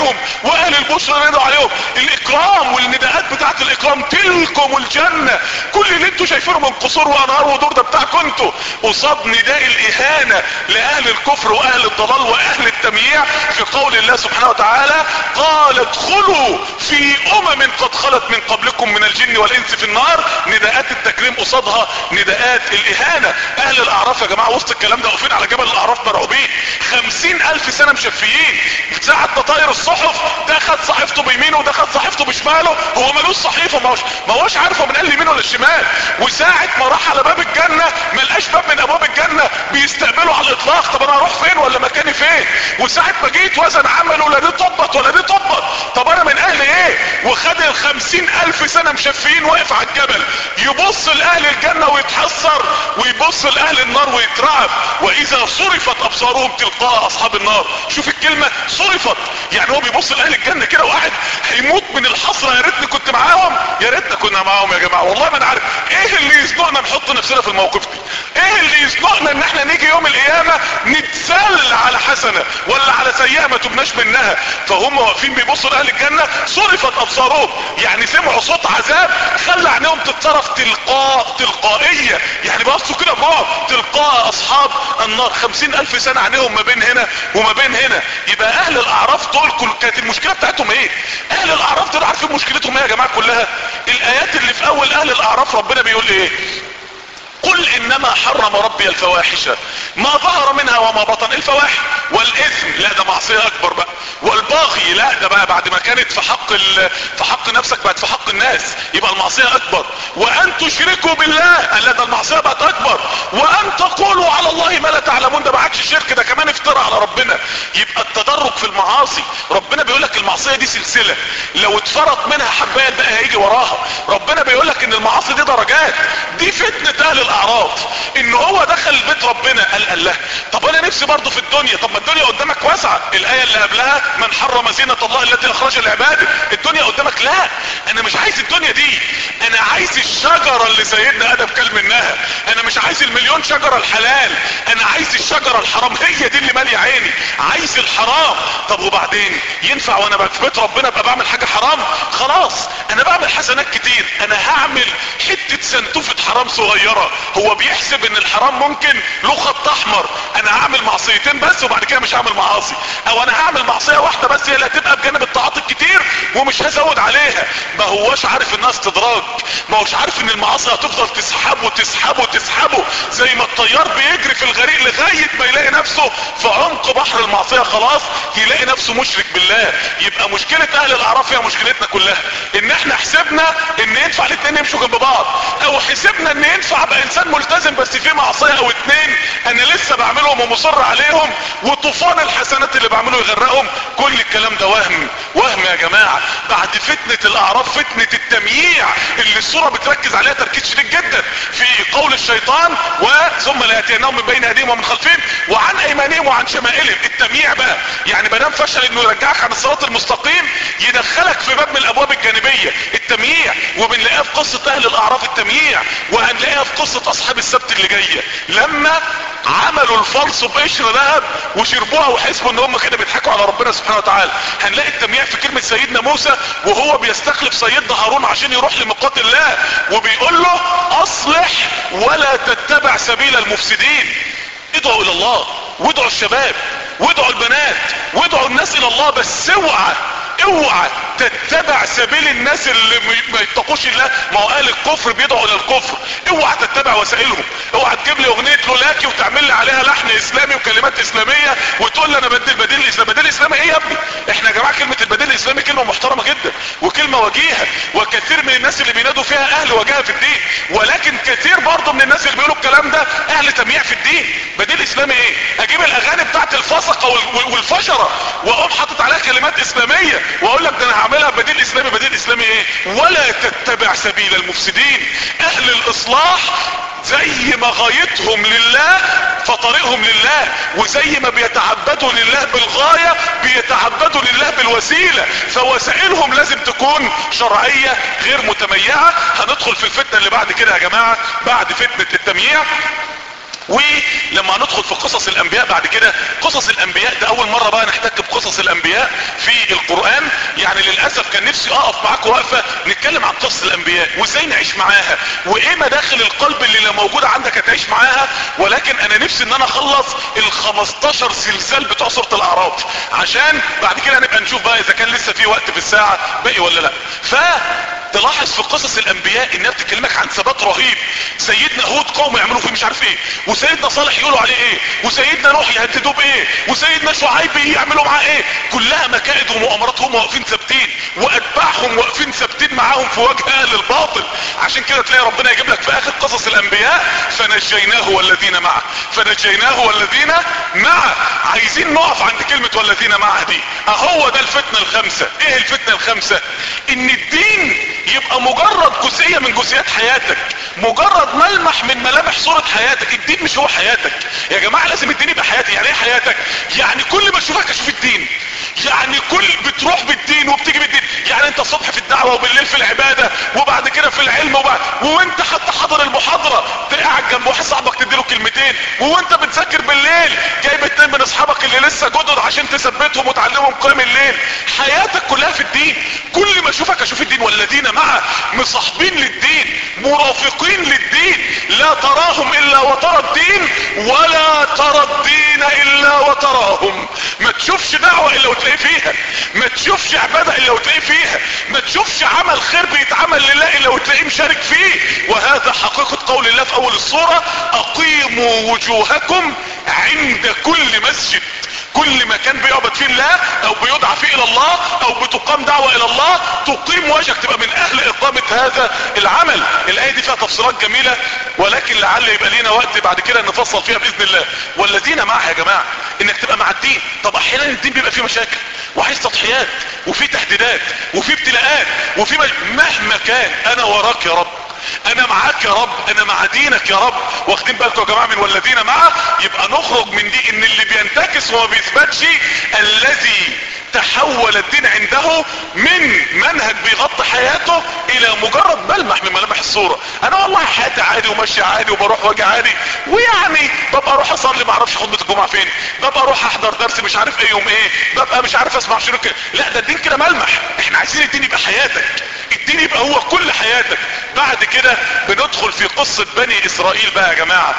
عليهم واهل البشرى ندعوا عليهم الاكرام والنداءات بتاعت الاكرام تلكم الجنة كل اللي انتوا شايفينه من قصور وانهار ودور ده بتاعكم انتوا قصاد نداء الاهانة لاهل الكفر واهل الضلال واهل التمييع في قول الله سبحانه وتعالى قال ادخلوا في امم قد خلت من قبلكم من الجن والانس في النار نداءات التكريم قصادها نداءات الاهانة اهل الاعراف يا جماعة وسط الكلام ده واقفين على جبل الاعراف مرعوبين خمسين الف سنة مشفيين ساعة تطاير الصحف ده خد صحيفته بيمينه وده خد صحيفته بشماله هو ملوش صحيفة ما هوش ما هوش عارفه من قال اليمين ولا الشمال وساعة ما راح على باب الجنة ما لقاش باب من ابواب الجنة بيستقبله على الاطلاق طب انا هروح فين ولا مكاني فين وساعة ما جيت وزن عمله لا دي طبط ولا دي طبط طب انا من اهل ايه وخد الخمسين الف سنة مشفيين واقف على الجبل يبص لاهل الجنة ويتحسر ويبص لاهل النار ويترعب واذا صرفت ابصارهم تلقاء اصحاب النار شوف الكلمة صرفت يعني هو بيبص لاهل الجنة كده وقاعد هيموت من الحسرة يا ريتني كنت معاهم يا ريتنا كنا معاهم يا جماعة والله ما انا عارف ايه اللي يزنقنا نحط نفسنا في الموقف دي ايه اللي يزنقنا ان احنا نيجي يوم القيامة نتسل على حسنة ولا على سيئة ما تبناش منها فهم واقفين بيبصوا لاهل الجنة صرفت ابصارهم يعني سمعوا صوت عذاب خلى عينيهم تتصرف تلقاء تلقائية يعني بصوا كده برعب تلقاء اصحاب النار خمسين الف سنة عينيهم ما بين هنا وما بين هنا يبقى اهل الاعراف دول كل كانت المشكلة بتاعتهم ايه اهل الاعراف دول عارفين مشكلتهم ايه يا جماعة كلها الايات اللي في اول اهل الاعراف ربنا بيقول ايه قل انما حرم ربي الفواحش ما ظهر منها وما بطن الفواحش والاثم لا ده معصية اكبر بقى والباغي لا ده بقى بعد ما كانت في حق ال... في حق نفسك بقت في حق الناس يبقى المعصية اكبر وان تشركوا بالله لا ده المعصية بقت اكبر وان تقولوا على الله ما لا تعلمون ده ما عادش شرك ده كمان افترى على ربنا يبقى التدرج في المعاصي ربنا بيقول لك المعصية دي سلسلة لو اتفرط منها حباية بقى هيجي وراها ربنا بيقول لك ان المعاصي دي درجات دي فتنة اهل الاعراض ان هو دخل بيت ربنا قال قال له طب انا نفسي برضه في الدنيا طب ما الدنيا قدامك واسعة الاية اللي قبلها من حرم زينة الله التي اخرج لعباده الدنيا قدامك لا انا مش عايز الدنيا دي انا عايز الشجرة اللي سيدنا ادم كل منها انا مش عايز المليون شجرة الحلال انا عايز الشجرة الحرام هي دي اللي مالية عيني عايز الحرام طب وبعدين ينفع وانا بقى في بيت ربنا ابقى بعمل حاجة حرام خلاص انا بعمل حسنات كتير انا هعمل حتة سنتوفة حرام صغيرة هو بيحسب ان الحرام ممكن له خط احمر انا هعمل معصيتين بس وبعد كده مش هعمل معاصي او انا هعمل معصية واحدة بس هي اللي هتبقى بجانب الطاعات الكتير ومش هزود عليها ما هوش عارف انها استدراج ما هوش عارف ان المعاصي هتفضل تسحبه تسحبه تسحبه زي ما الطيار بيجري في الغريق لغاية ما يلاقي نفسه في عمق بحر المعصية خلاص يلاقي نفسه مشرك بالله يبقى مشكلة اهل الاعراف هي مشكلتنا كلها ان احنا حسبنا ان ينفع الاتنين يمشوا جنب بعض او حسبنا ان ينفع ابقى انسان ملتزم بس في معصية او اتنين انا لسه بعملهم ومصر عليهم وطوفان الحسنات اللي بعمله يغرقهم كل الكلام ده وهم وهم يا جماعة بعد فتنة الاعراف فتنة التمييع اللي الصورة بتركز عليها تركيز شديد جدا في قول الشيطان وثم لياتينهم من بين ايديهم ومن خلفهم وعن ايمانهم وعن شمائلهم التمييع بقى يعني مدام فشل انه يرجعك عن الصراط المستقيم يدخلك في باب من الابواب الجانبية التمييع وبنلاقيها في قصة اهل الاعراف التمييع وهنلاقيها في قصة اصحاب السبت اللي جاية لما عملوا الفلس بقشر ذهب وشربوها وحسبوا ان هم كده بيضحكوا على ربنا سبحانه وتعالى هنلاقي التمييع في كلمة سيدنا موسى وهو بيستخلف سيدنا هارون عشان يروح لميقات الله وبيقول له اصلح ولا تتبع سبيل المفسدين ادعوا الى الله وادعوا الشباب وادعوا البنات وادعوا الناس الى الله بس اوعى اوعى تتبع سبيل الناس اللي ما يتقوش الله ما هو اهل الكفر بيدعوا الى الكفر اوعى تتبع وسائلهم اوعى تجيب لي اغنيه لولاكي وتعمل لي عليها لحن اسلامي وكلمات اسلاميه وتقول لي انا بدل بديل الاسلام بديل الاسلامي ايه يا ابني احنا يا جماعه كلمه البديل الاسلامي كلمه محترمه جدا وكلمه وجيهه وكثير من الناس اللي بينادوا فيها اهل وجاهه في الدين ولكن كثير برضه من الناس اللي بيقولوا الكلام ده اهل تمييع في الدين بديل اسلامي ايه اجيب الاغاني بتاعت الفسقه والفشره واقوم حاطط عليها كلمات اسلاميه واقول لك ده انا هعملها بديل اسلامي بديل اسلامي ايه ولا تتبع سبيل المفسدين اهل الاصلاح زي ما غايتهم لله فطريقهم لله وزي ما بيتعبدوا لله بالغاية بيتعبدوا لله بالوسيلة فوسائلهم لازم تكون شرعية غير متميعة هندخل في الفتنة اللي بعد كده يا جماعة بعد فتنة التمييع ولما ندخل في قصص الانبياء بعد كده قصص الانبياء ده اول مرة بقى نحتك بقصص الانبياء في القرآن يعني للأسف كان نفسي اقف معاكم وقفة نتكلم عن قصص الانبياء وازاي نعيش معاها وايه مداخل القلب اللي لو موجودة عندك هتعيش معاها ولكن انا نفسي ان انا اخلص ال 15 سلسال بتوع سورة الاعراف عشان بعد كده نبقى نشوف بقى اذا كان لسه في وقت في الساعة باقي ولا لا ف تلاحظ في قصص الانبياء انها بتكلمك عن ثبات رهيب سيدنا هود قوم يعملوا فيه مش عارف ايه وسيدنا صالح يقولوا عليه ايه وسيدنا نوح يهددوه بايه وسيدنا شعيب يعملوا معاه ايه كلها مكائد ومؤامرات هم واقفين ثابتين واتباعهم واقفين ثابتين معاهم في وجه اهل الباطل عشان كده تلاقي ربنا يجيب لك في اخر قصص الانبياء فنجيناه والذين معه فنجيناه والذين معه عايزين نقف عند كلمة والذين معه دي اهو ده الفتنة الخمسة ايه الفتنة الخمسة ان الدين يبقى مجرد جزئية من جزئيات حياتك مجرد ملمح من ملامح صورة حياتك الدين مش هو حياتك يا جماعة لازم الدين يبقى حياتي يعني ايه حياتك يعني كل ما اشوفك اشوف الدين يعني كل بتروح بالدين وبتيجي بالدين يعني انت الصبح في الدعوة وبالليل في العبادة وبعد كده في العلم وبعد وانت حتى حاضر المحاضرة تقعد جنب واحد صاحبك تديله كلمتين وانت بتذاكر بالليل جايب اتنين من اصحابك اللي لسه جدد عشان تثبتهم وتعلمهم قيام الليل حياتك كلها في الدين كل ما اشوفك اشوف الدين والذين معه مصاحبين للدين مرافقين للدين لا تراهم الا وترى الدين ولا ترى الدين الا وتراهم ما تشوفش دعوة الا وتلاقيه فيها ما تشوفش عبادة الا وتلاقيه فيها ما تشوفش عمل خير بيتعمل لله الا وتلاقيه مشارك فيه وهذا حقيقة قول الله في اول الصورة اقيموا وجوهكم عند كل مسجد كل مكان بيعبد فيه الله او بيدعى فيه الى الله او بتقام دعوة الى الله تقيم وجهك تبقى من اهل اقامة هذا العمل الاية دي فيها تفسيرات جميلة ولكن لعل يبقى لينا وقت بعد كده نفصل فيها باذن الله والذين معها يا جماعة انك تبقى مع الدين طب احيانا الدين بيبقى فيه مشاكل وعايز تضحيات وفي تهديدات وفي ابتلاءات وفي مهما كان انا وراك يا رب انا معاك يا رب انا مع دينك يا رب واخدين بالكم يا جماعه من والذين معه يبقى نخرج من دي ان اللي بينتكس وما بيثبتش الذي تحول الدين عنده من منهج بيغطي حياته الى مجرد ملمح من ملامح الصورة انا والله حياتي عادي وماشي عادي وبروح واجي عادي ويعني ببقى اروح اصلي ما اعرفش خطبة الجمعة فين ببقى اروح احضر درس مش عارف ايه يوم ايه ببقى مش عارف اسمع شنو كده لا ده الدين كده ملمح احنا عايزين الدين يبقى حياتك الدين يبقى هو كل حياتك بعد كده بندخل في قصة بني اسرائيل بقى يا جماعة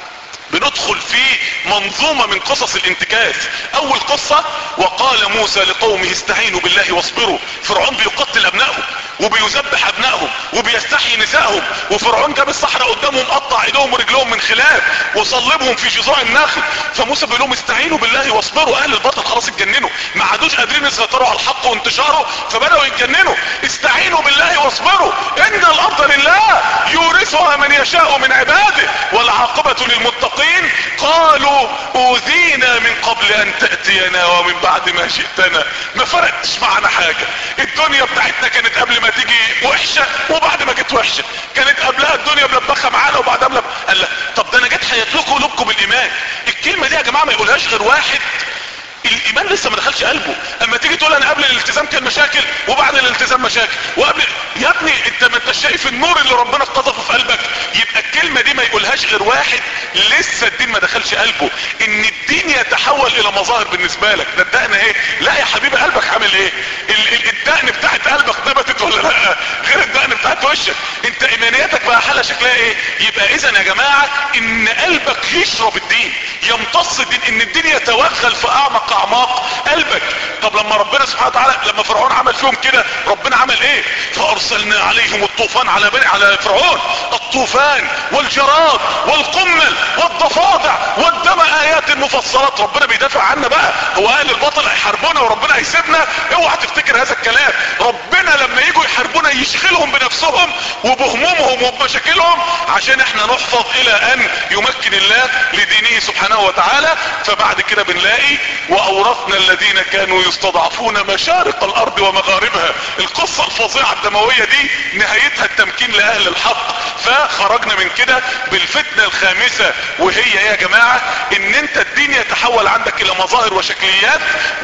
بندخل في منظومة من قصص الانتكاس اول قصة وقال موسى لقومه استعينوا بالله واصبروا فرعون بيقتل ابنائهم وبيذبح ابنائهم وبيستحيي نسائهم وفرعون جاب الصحراء قدامهم قطع ايدهم ورجلهم من خلاف وصلبهم في جذوع النخل فموسى بيقول لهم استعينوا بالله واصبروا اهل الباطل خلاص اتجننوا ما عادوش قادرين يسيطروا على الحق وانتشاره فبداوا يتجننوا استعينوا بالله واصبروا ان الارض لله يورثها من يشاء من عباده والعاقبة للمتقين قالوا اوذينا من قبل ان تأتينا ومن بعد ما شئتنا ما فرقتش معنا حاجة الدنيا بتاعتنا كانت قبل ما تيجي وحشة وبعد ما جت وحشة كانت قبلها الدنيا ملبخة معانا وبعدها ملبخة قال لا طب ده انا جت حياتكم قلوبكم بالايمان الكلمة دي يا جماعة ما يقولهاش غير واحد الايمان لسه ما دخلش قلبه اما تيجي تقول انا قبل الالتزام كان مشاكل وبعد الالتزام مشاكل وقبل يا ابني انت ما انت شايف النور اللي ربنا قذفه في قلبك يبقى الكلمه دي ما يقولهاش غير واحد لسه الدين ما دخلش قلبه ان الدين يتحول الى مظاهر بالنسبه لك ده الدقن ايه لا يا حبيبي قلبك عامل ايه ال- ال- الدقن بتاعت قلبك نبتت ولا لا غير الدقن بتاعت وشك انت ايمانياتك بقى حالها شكلها ايه يبقى اذا يا جماعه ان قلبك يشرب الدين يمتص الدين ان الدين يتوغل في اعمق اعماق قلبك طب لما ربنا سبحانه وتعالى لما فرعون عمل فيهم كده ربنا عمل ايه فارسلنا عليهم الطوفان على بني على فرعون الطوفان والجراد والقمل والضفادع والدم ايات مفصلات ربنا بيدافع عنا بقى هو اهل الباطل هيحاربونا وربنا هيسيبنا اوعى تفتكر هذا الكلام ربنا لما يجوا يحاربونا يشغلهم بنفسهم وبهمومهم وبمشاكلهم عشان احنا نحفظ الى ان يمكن الله لدينه سبحانه وتعالى فبعد كده بنلاقي واورثنا الذين كانوا يستضعفون مشارق الارض ومغاربها القصة الفظيعة الدموية دي نهايتها التمكين لاهل الحق فخرجنا من كده بالفتنة الخامسة وهي ايه يا جماعة ان انت الدين يتحول عندك الى مظاهر وشكليات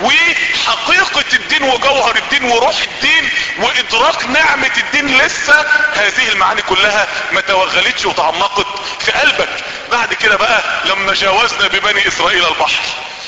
وحقيقة الدين وجوهر الدين وروح الدين وادراك نعمة الدين لسه هذه المعاني كلها ما توغلتش وتعمقت في قلبك بعد كده بقى لما جاوزنا ببني اسرائيل البحر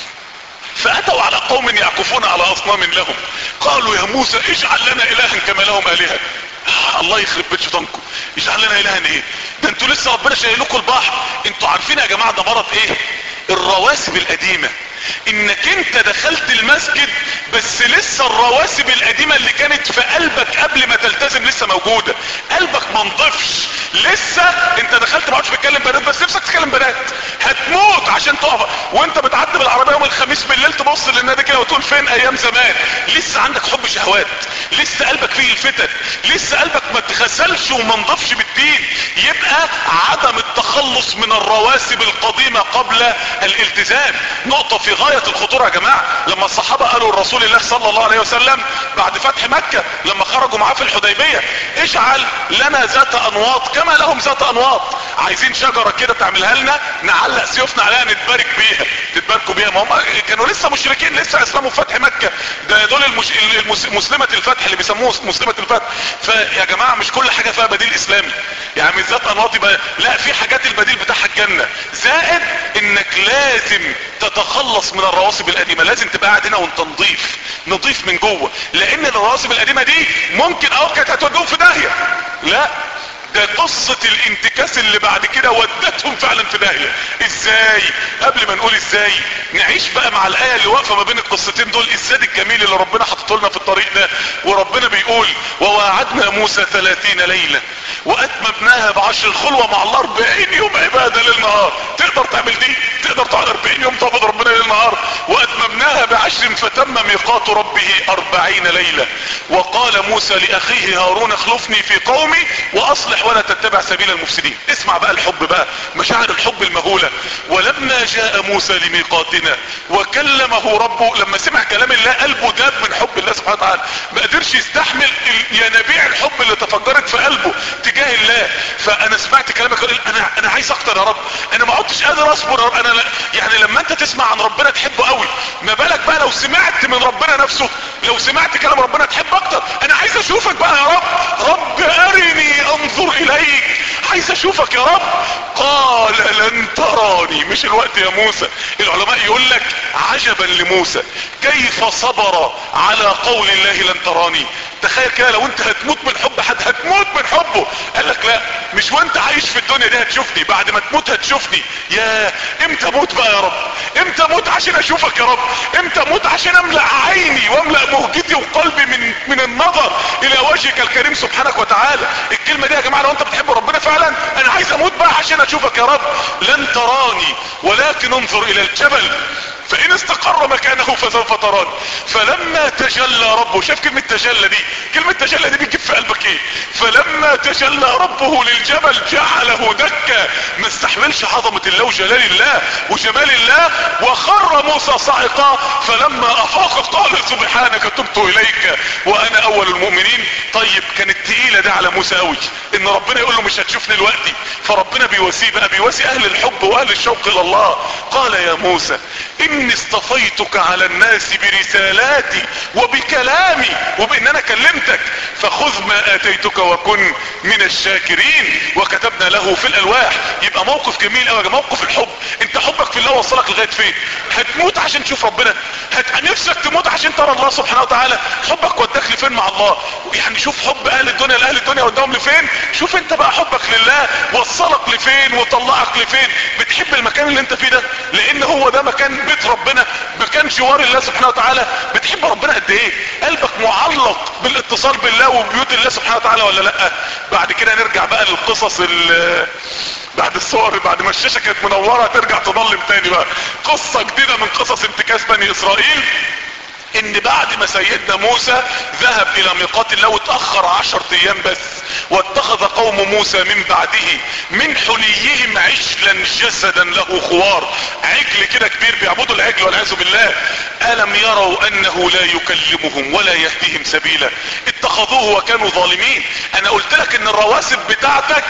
فاتوا على قوم يعكفون على اصنام لهم قالوا يا موسى اجعل لنا الها كما لهم الهه الله يخرب بيت شيطانكم اجعل لنا الها ايه ده انتوا لسه ربنا شايل لكم البحر انتوا عارفين يا جماعه ده مرض ايه الرواسب القديمه انك انت دخلت المسجد بس لسه الرواسب القديمة اللي كانت في قلبك قبل ما تلتزم لسه موجودة قلبك ما نضفش لسه انت دخلت ما عادش بتكلم بنات بس نفسك تتكلم بنات هتموت عشان تقف وانت بتعدي بالعربية يوم الخميس بالليل تبص للنادي كده وتقول فين ايام زمان لسه عندك حب شهوات لسه قلبك فيه الفتن لسه قلبك ما تغسلش وما نضفش بالدين يبقى عدم التخلص من الرواسب القديمة قبل الالتزام نقطة في غاية الخطورة يا جماعة لما الصحابة قالوا لرسول الله صلى الله عليه وسلم بعد فتح مكة لما خرجوا معاه في الحديبية اجعل لنا ذات انواط كما لهم ذات انواط عايزين شجرة كده تعملها لنا نعلق سيوفنا عليها نتبارك بيها تتباركوا بيها ما هم كانوا لسه مشركين لسه اسلموا في فتح مكة ده دول المش... المس... مسلمة الفتح اللي بيسموه مسلمة الفتح فيا جماعة مش كل حاجة فيها بديل اسلامي يعني مش ذات انواط يبقى لا في حاجات البديل بتاعها الجنة زائد انك لازم تتخلص من الرواسب القديمة لازم تبقى قاعد هنا وانت نضيف نضيف من جوه لان الرواسب القديمة دي ممكن اه كانت هتوديهم في داهية لا ده قصة الانتكاس اللي بعد كده ودتهم فعلا في داهية ازاي قبل ما نقول ازاي نعيش بقى مع الاية اللي واقفة ما بين القصتين دول الزاد الجميل اللي ربنا حطته لنا في الطريق ده وربنا بيقول وواعدنا موسى 30 ليلة واتممناها بعشر الخلوة مع الله 40 يوم عبادة للنهار تقدر تعمل دي تقدر تقعد 40 يوم تعبد ربنا للنهار واتممناها بعشر فتم ميقات ربه 40 ليلة وقال موسى لاخيه هارون اخلفني في قومي واصلح ولا تتبع سبيل المفسدين اسمع بقى الحب بقى مشاعر الحب المهولة ولما جاء موسى لميقاتنا وكلمه ربه لما سمع كلام الله قلبه داب من حب الله سبحانه وتعالى ما قدرش يستحمل ينابيع الحب اللي تفجرت في قلبه تجاه الله فانا سمعت كلامك قال انا انا عايز اكتر يا رب انا ما عدتش قادر اصبر يا رب انا لا يعني لما انت تسمع عن ربنا تحبه قوي ما بالك بقى لو سمعت من ربنا نفسه لو سمعت كلام ربنا تحب اكتر انا عايز اشوفك بقى يا رب رب ارني انظر اليك عايز اشوفك يا رب قال لن تراني مش الوقت يا موسى العلماء يقول لك عجبا لموسى كيف صبر على قول الله لن تراني تخيل كده لو انت هتموت من حب حد هتموت من حبه قال لك لا مش وانت عايش في الدنيا دي هتشوفني بعد ما تموت هتشوفني يا امتى اموت بقى يا رب امتى اموت عشان اشوفك يا رب امتى اموت عشان املأ عيني واملأ مهجتي وقلبي من من النظر الى وجهك الكريم سبحانك وتعالى الكلمة دي يا جماعة لو انت بتحب ربنا فعلا انا عايز اموت بقى عشان اشوفك يا رب لن تراني ولكن انظر الى الجبل فان استقر مكانه فسوف تراني فلما تجلى ربه شاف كلمة تجلى دي كلمة تجلى دي بتجيب في قلبك ايه فلما تجلى ربه للجبل جعله دكا ما استحملش عظمة الله وجلال الله وجمال الله وخر موسى صاعقا فلما افاق قال سبحانك تبت اليك وانا اول المؤمنين طيب كانت تقيلة ده على موسى قوي ان ربنا يقول له مش هتشوفني دلوقتي فربنا بيواسيه بقى بيواسي اهل الحب واهل الشوق الى الله قال يا موسى اني اصطفيتك على الناس برسالاتي وبكلامي وبان انا كلمتك فخذ ما اتيتك وكن من الشاكرين وكتبنا له في الالواح يبقى موقف جميل قوي موقف الحب انت حبك في الله وصلك لغايه فين هتموت عشان تشوف ربنا هت... نفسك تموت عشان ترى الله سبحانه وتعالى حبك وداك لفين مع الله يعني شوف حب اهل الدنيا لاهل الدنيا وداهم لفين شوف انت بقى حبك لله وصلك لفين وطلعك لفين بتحب المكان اللي انت فيه ده لان هو ده مكان بيت ربنا مكان جوار الله سبحانه وتعالى بتحب ربنا قد ايه قلبك معلق بالاتصال بالله وبيوت الله سبحانه وتعالى ولا لا بعد كده نرجع بقى للقصص بعد الصور بعد ما الشاشة كانت منورة ترجع تضلم تاني بقى قصة جديدة من قصص انتكاس بني اسرائيل ان بعد ما سيدنا موسى ذهب الى ميقات الله واتأخر عشرة ايام بس واتخذ قوم موسى من بعده من حليهم عجلا جسدا له خوار عجل كده كبير بيعبدوا العجل والعياذ بالله الم يروا انه لا يكلمهم ولا يهديهم سبيلا اتخذوه وكانوا ظالمين انا قلت لك ان الرواسب بتاعتك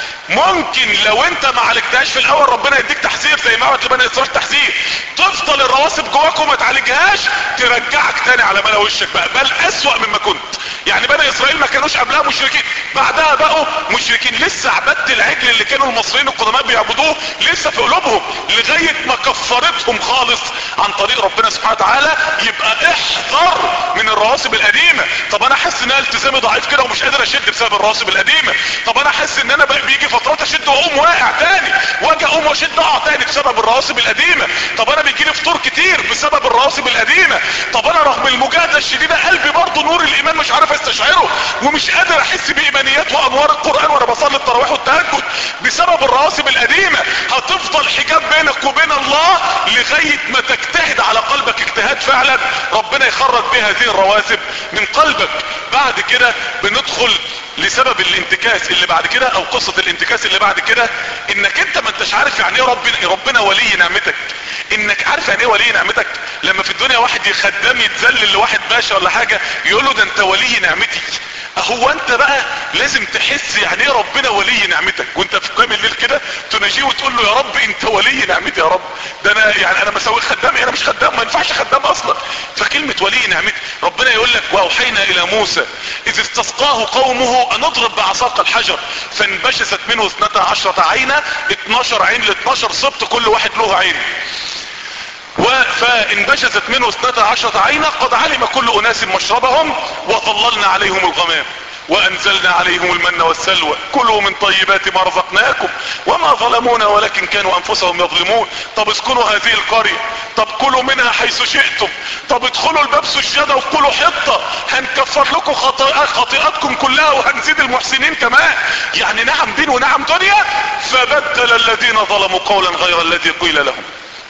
ممكن لو انت ما عالجتهاش في الاول ربنا يديك تحذير زي ما عملت لبني اسرائيل تحذير تفضل الرواسب جواك وما تعالجهاش ترجعك تاني على ملا وشك بقى بل اسوأ مما كنت يعني بني اسرائيل ما كانوش قبلها مشركين بعدها بقوا مشركين لسه عبادة العجل اللي كانوا المصريين القدماء بيعبدوه لسه في قلوبهم لغاية ما كفرتهم خالص عن طريق ربنا سبحانه وتعالى يبقى احذر من الرواسب القديمة طب انا احس ان انا التزامي ضعيف كده ومش قادر اشد بسبب الرواسب القديمة طب انا احس ان انا بيجي فترات اشد واقوم واقع تاني واجي اقوم واشد اقع تاني بسبب الرواسب القديمة طب انا بيجي لي فطور كتير بسبب الرواسب القديمة طب انا رغم المجاهدة الشديدة قلبي برضه نور الايمان مش عارف استشعره ومش قادر احس بايمانيات وانوار القرآن وانا بصلي التراويح والتهجد بسبب الرواسب القديمة هتفضل حجاب بينك وبين الله لغاية ما تجتهد على قلبك اجتهاد فعلا ربنا يخرج بها هذه الرواسب من قلبك بعد كده بندخل لسبب الانتكاس اللي بعد كده او قصة الانتكاس اللي بعد كده انك انت ما انتش عارف يعني ايه ربنا ربنا ولي نعمتك انك عارف يعني ايه ولي نعمتك لما في الدنيا واحد يخدم يتذلل لواحد باشا ولا حاجة يقول له ده انت ولي نعمتي هو انت بقى لازم تحس يعني ايه ربنا ولي نعمتك وانت في قيام الليل كده تناجيه وتقول له يا رب انت ولي نعمتي يا رب ده انا يعني انا مسوي خدامي انا مش خدام ما ينفعش خدام اصلا فكلمة ولي نعمتي ربنا يقول لك واوحينا الى موسى اذ استسقاه قومه ان اضرب بعصاك الحجر فانبجست منه اثنتا عشرة عينة 12 عين ل 12 سبط كل واحد له عين فانبجست منه اثنتا عشرة عينة قد علم كل اناس مشربهم وظللنا عليهم الغمام وانزلنا عليهم المن والسلوى كلوا من طيبات ما رزقناكم وما ظلمونا ولكن كانوا انفسهم يظلمون طب اسكنوا هذه القرية طب كلوا منها حيث شئتم طب ادخلوا الباب سجادة وكلوا حطة هنكفر لكم خطيئاتكم كلها وهنزيد المحسنين كمان يعني نعم دين ونعم دنيا فبدل الذين ظلموا قولا غير الذي قيل لهم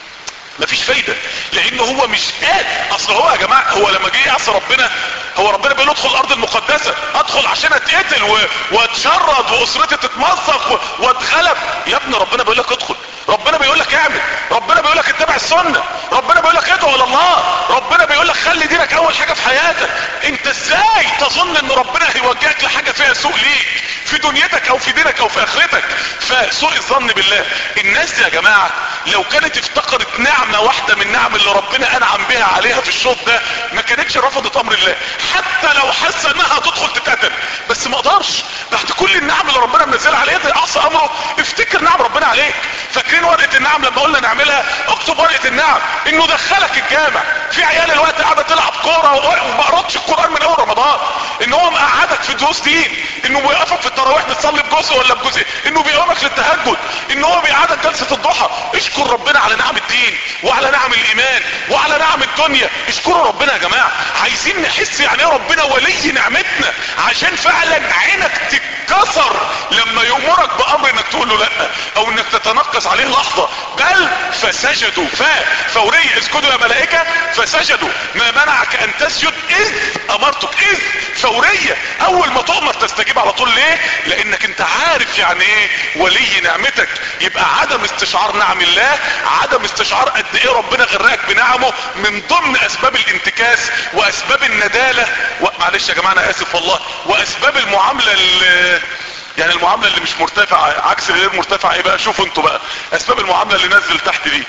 مفيش فايدة لان هو مش قادر اصل هو يا جماعة هو لما جه يعصي ربنا هو ربنا بيقول ادخل الارض المقدسة ادخل عشان اتقتل و... واتشرد واسرتي تتمزق و... واتغلب يا ابني ربنا بيقول لك ادخل ربنا بيقول لك اعمل ربنا بيقول لك اتبع السنة ربنا بيقول لك ادعو الى الله ربنا بيقول لك خلي دينك اول حاجة في حياتك انت ازاي تظن ان ربنا هيوجهك لحاجة فيها سوء ليك في دنيتك او في دينك او في اخرتك فسوء الظن بالله الناس دي يا جماعة لو كانت افتقرت نعمة واحدة من نعم اللي ربنا انعم بها عليها في الشوط ده ما كانتش رفضت امر الله حتى لو حس انها تدخل تتقتل بس ما اقدرش بعد كل النعم اللي ربنا منزلها عليها ده اعصى امره افتكر نعم ربنا عليك فاكرين ورقة النعم لما قلنا نعملها اكتب ورقة النعم انه دخلك الجامع في عيال الوقت قاعدة تلعب كورة وما قرأتش القرآن من اول رمضان ان هو مقعدك في دروس دين انه بيوقفك في التراويح تصلي بجزء ولا بجزء انه بيقومك للتهجد ان هو بيقعدك جلسة الضحى اشكر ربنا على نعم الدين وعلى نعم الايمان وعلى نعم الدنيا اشكروا ربنا يا جماعة عايزين نحس يعني ايه ربنا ولي نعمتنا عشان فعلا عينك تتكسر لما يأمرك بامر انك تقول له لا او انك تتنقص عليه لحظة بل فسجدوا ف فورية اسجدوا يا ملائكة فسجدوا ما منعك ان تسجد اذ امرتك اذ فورية اول ما تؤمر تستجيب على طول ليه لانك انت عارف يعني ايه ولي نعمتك يبقى عدم استشعار نعم الله عدم استشعار قد ايه ربنا غرقك بنعمه من ضمن اسباب الانتكاس واسباب الندالة و... معلش يا جماعة انا اسف والله واسباب المعاملة اللي يعني المعاملة اللي مش مرتفعة عكس غير مرتفعة ايه بقى شوفوا انتوا بقى اسباب المعاملة اللي نزل تحت دي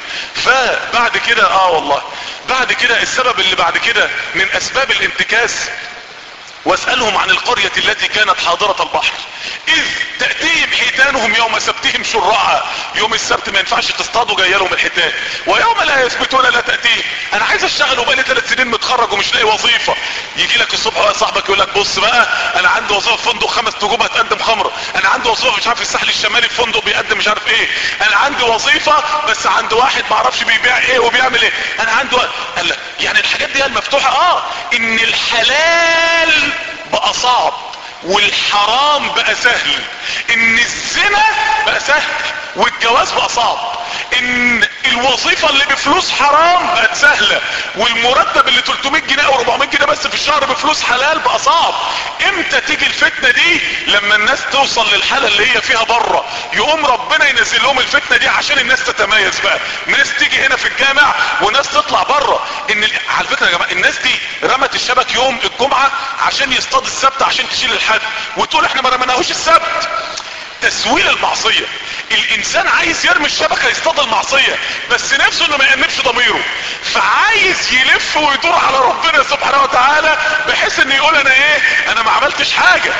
فبعد كده اه والله بعد كده السبب اللي بعد كده من اسباب الانتكاس واسألهم عن القرية التي كانت حاضرة البحر اذ تأتيهم حيتانهم يوم سبتهم شرعا يوم السبت ما ينفعش تصطادوا جاي لهم الحيتان ويوم لا يثبتون لا تأتيهم انا عايز اشتغل وبقالي ثلاث سنين متخرج ومش لاقي وظيفة يجي لك الصبح صاحبك يقول لك بص بقى انا عندي وظيفة في فندق خمس نجوم هتقدم خمرة انا عندي وظيفة مش عارف الساحل الشمالي في فندق بيقدم مش عارف ايه انا عندي وظيفة بس عند واحد ما اعرفش بيبيع ايه وبيعمل ايه انا عندي وقت قال لك يعني الحاجات دي المفتوحة اه ان الحلال بقى صعب والحرام بقى سهل ان الزنا بقى سهل والجواز بقى صعب ان الوظيفة اللي بفلوس حرام بقت سهلة والمرتب اللي 300 جنيه او 400 جنيه بس في الشهر بفلوس حلال بقى صعب امتى تيجي الفتنة دي لما الناس توصل للحالة اللي هي فيها بره يقوم ربنا ينزل لهم الفتنة دي عشان الناس تتميز بقى ناس تيجي هنا في الجامع وناس تطلع بره ان ال- على فكرة يا جماعة الناس دي رمت الشبك يوم الجمعة عشان يصطاد السبت عشان تشيل الحد وتقول احنا ما رمناهوش السبت تسويل المعصية الانسان عايز يرمي الشبكة يصطاد المعصية بس نفسه انه ما يأنبش ضميره فعايز يلف ويدور على ربنا سبحانه وتعالى بحيث ان يقول انا ايه انا ما عملتش حاجة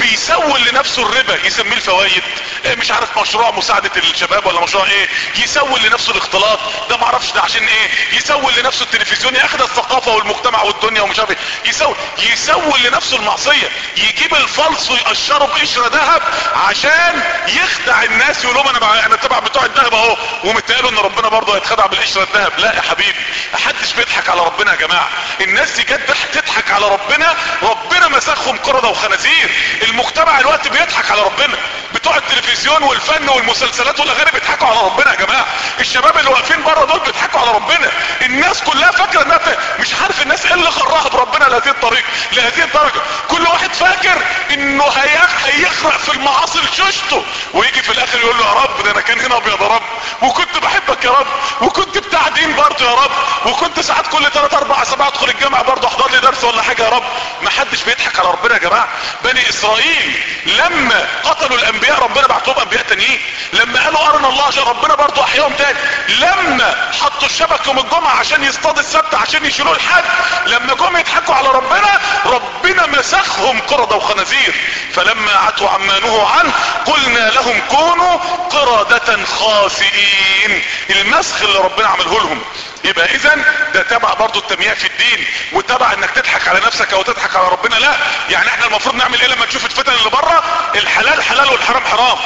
بيسول لنفسه الربا يسميه الفوائد إيه مش عارف مشروع مساعدة الشباب ولا مشروع ايه يسول لنفسه الاختلاط ده معرفش ده عشان ايه يسول لنفسه التلفزيون ياخد الثقافة والمجتمع والدنيا ومش عارف ايه يسول يسول لنفسه المعصية يجيب الفلس ويقشره بقشرة ذهب عشان يخدع الناس يقول لهم انا بع- انا تبع بتوع الذهب اهو ومتقالوا ان ربنا برضه هيتخدع بالقشرة الذهب لا يا حبيبي محدش بيضحك على ربنا يا جماعة الناس دي جت تضحك على ربنا ربنا مسخهم قردة وخنازير المجتمع الوقت بيضحك على ربنا بتوع التلفزيون والفن والمسلسلات والاغاني بيضحكوا على ربنا يا جماعه الشباب اللي واقفين بره دول بيضحكوا على ربنا الناس كلها فاكره انها بت- مش عارف الناس ايه اللي غرها بربنا لهذه الطريق لهذه الدرجه كل واحد فاكر انه هيخ- هيخرق في المعاصي لشوشته ويجي في الاخر يقول له يا رب ده انا كان هنا ابيض يا رب وكنت بحبك يا رب وكنت بتاع دين برضه يا رب وكنت ساعات كل 3 4 اسابيع ادخل الجامعه برضه احضر لي درس ولا حاجه يا رب ما حدش بيضحك على ربنا يا جماعه بني اسرائيل لما قتلوا الانبياء ربنا بعت لهم انبياء تانيين لما قالوا ارنا الله عشان ربنا برضه احياهم تاني لما حطوا الشبك يوم الجمعه عشان يصطاد السبت عشان يشيلوه الحد لما جم يضحكوا على ربنا ربنا مسخهم قردة وخنازير فلما عتوا عما نهوا عنه قلنا لهم كونوا قردة خاسئين المسخ اللي ربنا عمله لهم يبقى اذا ده تبع برضو التمييع في الدين وتبع انك تضحك على نفسك او تضحك على ربنا لا يعني احنا المفروض نعمل ايه لما نشوف الفتن اللي بره الحلال حلال والحرام حرام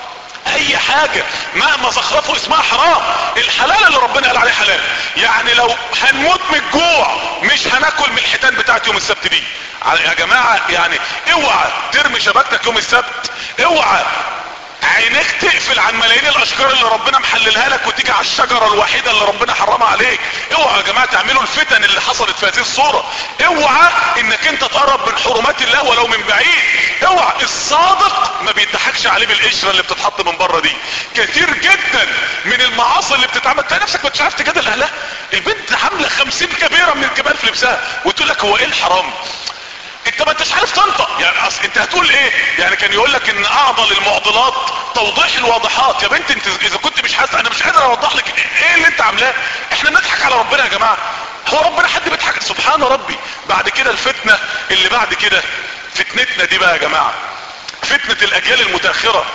اي حاجة مهما زخرفوا اسمها حرام الحلال اللي ربنا قال عليه حلال يعني لو هنموت من الجوع مش هناكل من الحيتان بتاعت يوم السبت دي يا جماعة يعني اوعى ترمي شبكتك يوم السبت اوعى عينيك تقفل عن ملايين الاشجار اللي ربنا محللها لك وتيجي على الشجرة الوحيدة اللي ربنا حرمها عليك اوعى يا جماعة تعملوا الفتن اللي حصلت في هذه الصورة اوعى انك انت تقرب من حرمات الله ولو من بعيد اوعى الصادق ما بيضحكش عليه بالقشرة اللي بتتحط من بره دي كتير جدا من المعاصي اللي بتتعمل تلاقي نفسك مش عارف تجادل اهلها البنت عاملة خمسين كبيرة من الكبار في لبسها وتقول لك هو ايه الحرام انت ما انتش عارف تنطق يعني اصل انت هتقول ايه يعني كان يقول لك ان اعضل المعضلات توضيح الواضحات يا بنت انت اذا كنت مش حاسس انا مش قادر اوضح لك ايه اللي انت عاملاه احنا بنضحك على ربنا يا جماعه هو ربنا حد بيضحك سبحان ربي بعد كده الفتنه اللي بعد كده فتنتنا دي بقى يا جماعه فتنه الاجيال المتاخره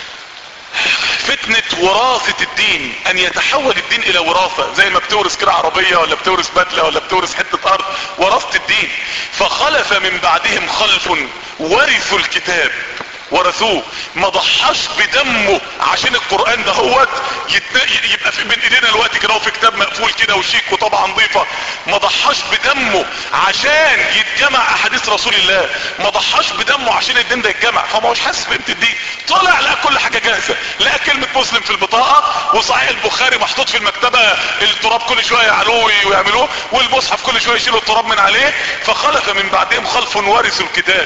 فتنة وراثة الدين ان يتحول الدين الى وراثة زي ما بتورث كده عربية ولا بتورث بدلة ولا بتورث حتة ارض ورثة الدين فخلف من بعدهم خلف ورثوا الكتاب ورثوه ما ضحاش بدمه عشان القرآن ده هو يبقى في بين ايدينا الوقت كده وفي كتاب مقفول كده وشيك وطبعا نظيفة ما ضحاش بدمه عشان يتجمع احاديث رسول الله ما ضحاش بدمه عشان الدين ده يتجمع فما هوش حاسس بقيمة الدين طلع لقى كل حاجة جاهزة لقى كلمة مسلم في البطاقة وصحيح البخاري محطوط في المكتبة التراب كل شوية يعلوه ويعملوه والمصحف كل شوية يشيلوا التراب من عليه فخلف من بعدهم خلف ورثوا الكتاب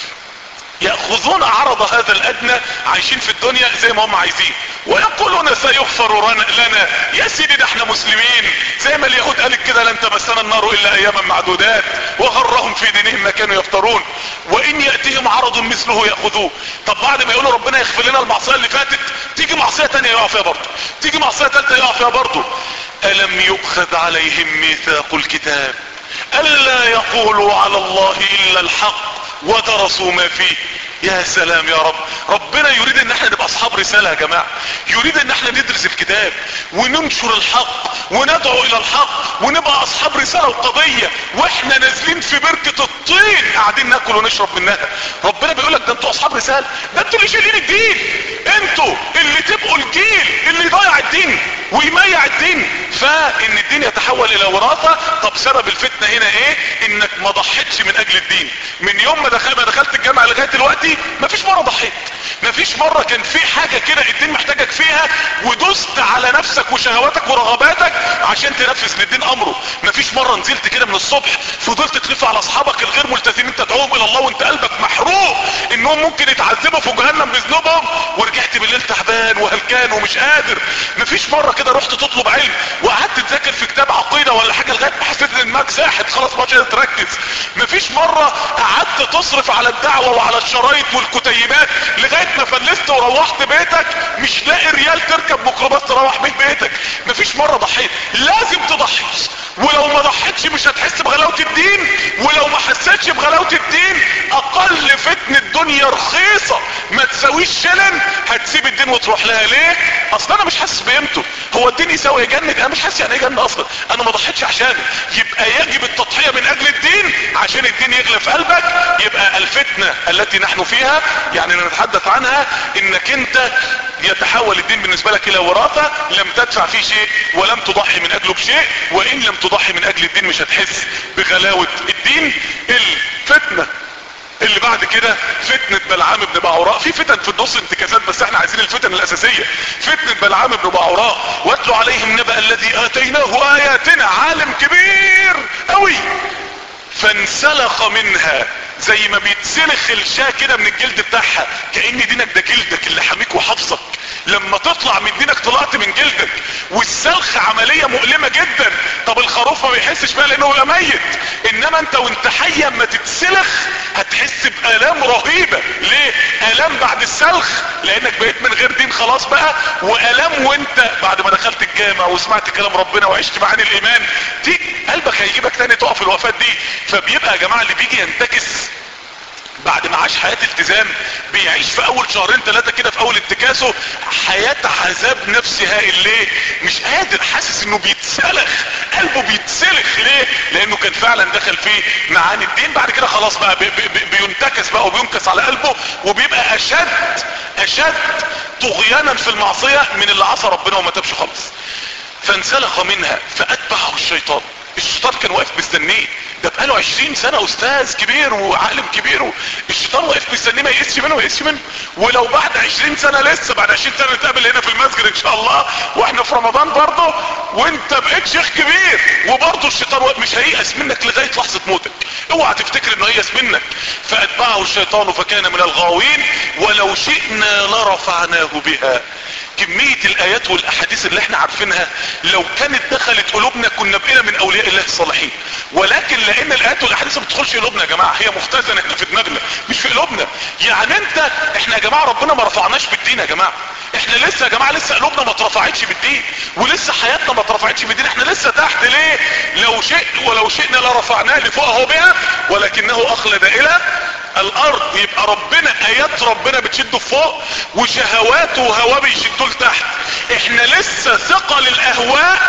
يأخذون عرض هذا الادنى عايشين في الدنيا زي ما هم عايزين ويقولون سيغفر لنا يا سيدي ده احنا مسلمين زي ما اليهود قالت كده لن تمسنا النار الا اياما معدودات وغرهم في دينهم ما كانوا يفترون وان يأتيهم عرض مثله يأخذوه طب بعد ما يقولوا ربنا يغفر لنا المعصية اللي فاتت تيجي معصية تانية يقع فيها برضه تيجي معصية تالتة يقع فيها برضه الم يؤخذ عليهم ميثاق الكتاب الا يقولوا على الله الا الحق ودرسوا ما فيه يا سلام يا رب ربنا يريد ان احنا نبقى اصحاب رسالة يا جماعة يريد ان احنا ندرس الكتاب وننشر الحق وندعو الى الحق ونبقى اصحاب رسالة وقضية واحنا نازلين في بركة الطين قاعدين ناكل ونشرب منها ربنا بيقول لك ده انتوا اصحاب رسالة ده انتوا اللي شايلين الدين انتوا اللي تبقوا الجيل اللي يضيع الدين ويميع الدين فان الدين يتحول الى وراثة طب سبب الفتنة هنا ايه انك ما ضحيتش من اجل الدين من يوم ما دخل ما دخلت الجامعة لغاية دلوقتي مفيش مرة ضحيت مفيش مرة كان في حاجة كده الدين محتاجك فيها ودست على نفسك وشهواتك ورغباتك عشان تنفذ للدين امره مفيش مرة نزلت كده من الصبح فضلت تلف على اصحابك الغير ملتزمين تدعوهم الى الله وانت قلبك محروق انهم ممكن يتعذبوا في جهنم بذنوبهم ورجعت بالليل تعبان وهلكان ومش قادر مفيش مرة كده رحت تطلب علم وقعدت تذاكر في كتاب عقيدة ولا حاجة لغاية ما حسيت ان دماغك ساحت خلاص ما قادر تركز مفيش مرة قعدت تصرف على الدعوة وعلى الشرايط والكتيبات لغاية ما فلست وروحت بيتك مش لاقي ريال تركب ميكروباص تروح بيه بيتك مفيش مرة ضحيت لازم تضحي ولو ما ضحيتش مش هتحس بغلاوة الدين ولو ما حسيتش بغلاوة الدين اقل فتنة الدنيا رخيصة ما تساويش شلن هتسيب الدين وتروح لها ليه اصل انا مش حاسس بقيمته هو الدين يساوي جنة انا مش حاسس يعني ايه جنة اصلا انا ما ضحيتش عشانه يبقى يجب التضحية من اجل الدين عشان الدين يغلى في قلبك يبقى الفتنة التي نحن فيها يعني نتحدث عنها انك انت يتحول الدين بالنسبة لك الى وراثة لم تدفع فيه شيء ولم تضحي من اجله بشيء وان لم تضحي من اجل الدين مش هتحس بغلاوة الدين الفتنة اللي بعد كده فتنة بلعام بن بعوراء في فتن في النص انتكاسات بس احنا عايزين الفتن الاساسية فتنة بلعام بن بعوراء واتلوا عليهم نبأ الذي اتيناه اياتنا عالم كبير قوي فانسلخ منها زي ما بيتسلخ الشاه كده من الجلد بتاعها كأن دينك ده جلدك اللي حاميك وحافظك لما تطلع من دينك طلعت من جلدك والسلخ عملية مؤلمة جدا طب الخروف ما بيحسش بقى لانه يبقى ميت انما انت وانت حي اما تتسلخ هتحس بآلام رهيبة ليه آلام بعد السلخ لانك بقيت من غير دين خلاص بقى وآلام وانت بعد ما دخلت الجامع وسمعت كلام ربنا وعشت معاني الايمان تيجي قلبك هيجيبك تاني تقف الوفاة دي فبيبقى يا جماعة اللي بيجي ينتكس بعد ما عاش حياة التزام بيعيش في اول شهرين ثلاثة كده في اول انتكاسه حياة عذاب نفسي هائل ليه مش قادر حاسس انه بيتسلخ قلبه بيتسلخ ليه لانه كان فعلا دخل فيه معاني الدين بعد كده خلاص بقى بي بي بينتكس بقى وبينكس على قلبه وبيبقى اشد اشد طغيانا في المعصية من اللي عصى ربنا وما تابش خالص فانسلخ منها فاتبعه الشيطان الشيطان كان واقف مستنيه ده بقاله عشرين سنة استاذ كبير وعالم كبير الشيطان واقف مستنيه ما يقسش منه ويقسش منه ولو بعد عشرين سنة لسه بعد عشرين سنة نتقابل هنا في المسجد ان شاء الله واحنا في رمضان برضه وانت بقيت شيخ كبير وبرضه الشيطان واقف مش هييأس منك لغاية لحظة موتك اوعى تفتكر انه هيأس منك فاتبعه الشيطان فكان من الغاوين ولو شئنا لرفعناه بها كمية الايات والاحاديث اللي احنا عارفينها لو كانت دخلت قلوبنا كنا بقينا من اولياء الله الصالحين ولكن لان الايات والاحاديث ما بتدخلش قلوبنا يا جماعة هي مختزنة احنا في دماغنا مش في قلوبنا يعني انت احنا يا جماعة ربنا ما رفعناش بالدين يا جماعة احنا لسه يا جماعة لسه قلوبنا ما اترفعتش بالدين ولسه حياتنا ما اترفعتش بالدين احنا لسه تحت ليه لو شئت ولو شئنا لرفعناه لفوقه بها ولكنه اخلد الى الارض يبقى ربنا ايات ربنا بتشده فوق وشهواته وهواه بيشدوه لتحت احنا لسه ثقل الاهواء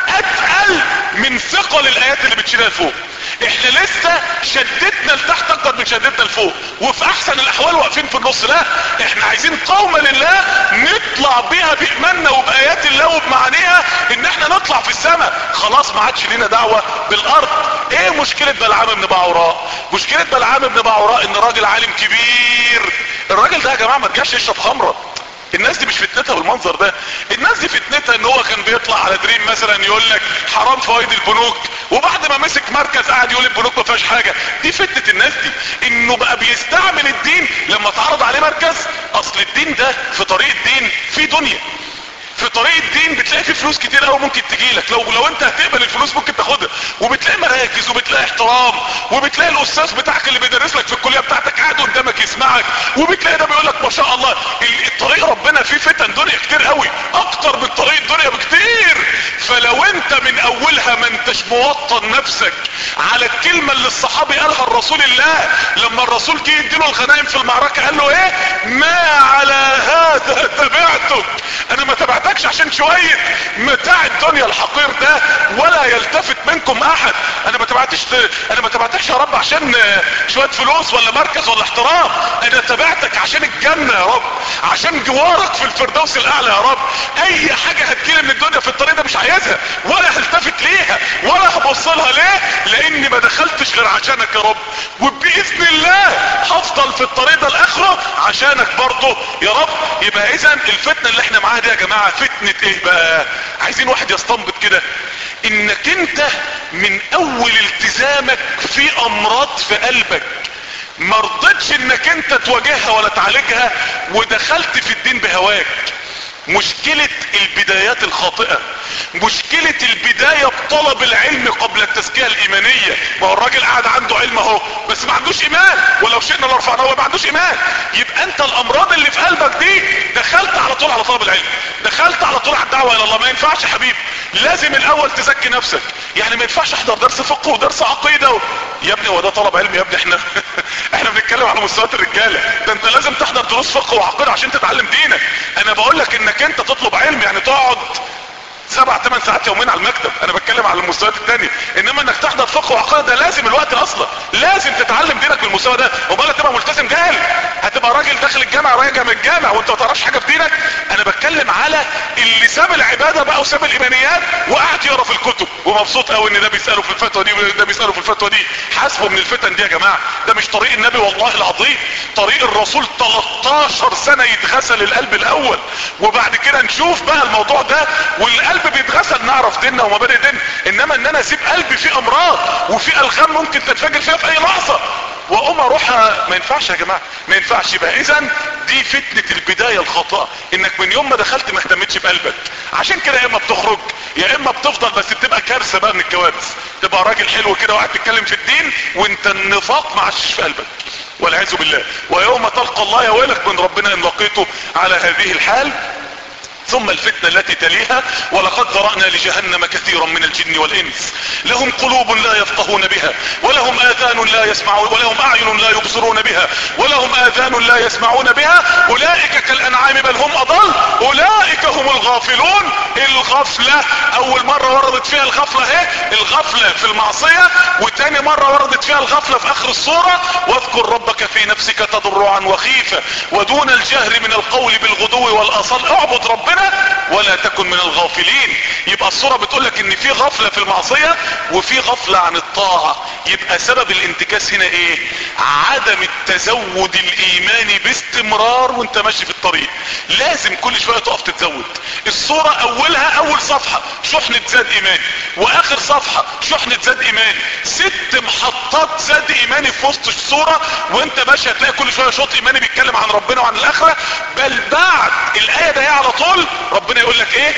اتقل من ثقل الايات اللي بتشيلها لفوق احنا لسه شدتنا لتحت اكتر من شدتنا لفوق وفي احسن الاحوال واقفين في النص لا احنا عايزين قومة لله نطلع بيها بايماننا وبايات الله وبمعانيها ان احنا نطلع في السماء خلاص ما عادش لينا دعوة بالارض ايه مشكلة بلعام بن بعوراء مشكلة بلعام بن بعوراء ان راجل عالم كبير الراجل ده يا جماعة ما تجاش يشرب خمرة الناس دي مش فتنتها بالمنظر ده الناس دي فتنتها ان هو كان بيطلع على دريم مثلا يقول لك حرام فوائد البنوك وبعد ما مسك مركز قاعد يقول البنوك ما فيهاش حاجه دي فتنه الناس دي انه بقى بيستعمل الدين لما اتعرض عليه مركز اصل الدين ده في طريق الدين في دنيا في طريق الدين بتلاقي فيه فلوس كتير قوي ممكن تجيلك لو لو انت هتقبل الفلوس ممكن تاخدها وبتلاقي مراكز وبتلاقي احترام وبتلاقي الاستاذ بتاعك اللي بيدرس لك في الكليه بتاعتك قاعد قدامك يسمعك وبتلاقي ده بيقول لك ما شاء الله الطريق ربنا فيه فتن دنيا كتير قوي اكتر من طريق الدنيا بكتير فلو انت من اولها ما انتش موطن نفسك على الكلمه اللي الصحابي قالها لرسول الله لما الرسول جه يديله الغنائم في المعركه قال له ايه ما على هذا تبعتك انا ما تبعتكش عشان شوية متاع الدنيا الحقير ده ولا يلتفت منكم احد انا ما تبعتش انا ما تبعتكش يا رب عشان شوية فلوس ولا مركز ولا احترام انا تبعتك عشان الجنة يا رب عشان جوارك في الفردوس الاعلى يا رب اي حاجة هتجيلي من الدنيا في الطريق ده مش عايزها ولا هلتفت ليها ولا هبص لها ليه لاني ما دخلتش غير عشانك يا رب وباذن الله هفضل في الطريق ده لاخره عشانك برضه يا رب يبقى اذا الفتنة اللي احنا معاها دي يا جماعة فتنة ايه بقى عايزين واحد يستنبط كده انك انت من اول التزامك في امراض في قلبك ما رضتش انك انت تواجهها ولا تعالجها ودخلت في الدين بهواك مشكلة البدايات الخاطئة مشكلة البداية بطلب العلم قبل التزكية الايمانية ما هو الراجل قاعد عنده علم اهو بس ما عندوش ايمان ولو شئنا لرفعناه ما عندوش ايمان يبقى انت الامراض اللي في قلبك دي دخلت على طول على طلب العلم دخلت على طول على الدعوة الى الله ما ينفعش يا حبيبي لازم الاول تزكي نفسك يعني ما ينفعش احضر درس فقه ودرس عقيدة و... يا ابني هو ده طلب علم يا ابني احنا احنا بنتكلم عن على مستويات الرجاله ده انت لازم تحضر دروس فقه وعقيده عشان تتعلم دينك انا بقول لك انك انت تطلب علم يعني تقعد سبع ثمان ساعات يومين على المكتب انا بتكلم على المستويات الثانيه انما انك تحضر فقه وعقيده ده لازم الوقت اصلا لازم تتعلم دينك بالمستوى ده امال تبقى ملتزم جاهل هتبقى راجل داخل الجامعه راجع من الجامع وانت ما تعرفش حاجه في دينك انا بتكلم على اللي ساب العباده بقى وساب الايمانيات وقعد يقرا في الكتب ومبسوط قوي ان ده بيساله في الفتوى دي وده بيساله في الفتوى دي حاسبه من الفتن دي يا جماعه ده مش طريق النبي والله العظيم طريق الرسول 13 سنه يتغسل القلب الاول وبعد كده نشوف بقى الموضوع ده والقلب بيتغسل نعرف ديننا ومبادئ ديننا انما ان انا اسيب قلبي فيه امراض وفي الغام ممكن تنفجر فيها في اي لحظه واقوم اروحها ما ينفعش يا جماعه ما ينفعش يبقى اذا دي فتنه البدايه الخاطئه انك من يوم ما دخلت ما اهتمتش بقلبك عشان كده يا اما بتخرج يا اما بتفضل بس بتبقى كارثه بقى من الكوارث تبقى راجل حلو كده وقاعد تتكلم في الدين وانت النفاق ما عادش في قلبك والعياذ بالله ويوم تلقى الله يا ويلك من ربنا ان لقيته على هذه الحال ثم الفتنة التي تليها ولقد ذرأنا لجهنم كثيرا من الجن والإنس لهم قلوب لا يفقهون بها ولهم آذان لا يسمعون ولهم أعين لا يبصرون بها ولهم آذان لا يسمعون بها أولئك كالأنعام بل هم أضل أولئك هم الغافلون الغفلة أول مرة وردت فيها الغفلة اهي الغفلة في المعصية وتاني مرة وردت فيها الغفلة في آخر الصورة واذكر ربك في نفسك تضرعا وخيفة ودون الجهر من القول بالغدو والأصل اعبد ربنا ولا تكن من الغافلين يبقى الصورة بتقولك ان في غفلة في المعصية وفي غفلة عن الطاعة يبقى سبب الانتكاس هنا ايه عدم التزود الايماني باستمرار وانت ماشي في الطريق لازم كل شوية تقف تتزود الصورة اولها اول صفحة شحنة زاد ايماني واخر صفحة شحنة زاد ايماني ست محطات زاد ايماني في وسط الصورة وانت ماشي هتلاقي كل شوية شوط ايماني بيتكلم عن ربنا وعن الاخرة بل بعد الاية ده على طول ربنا يقول لك ايه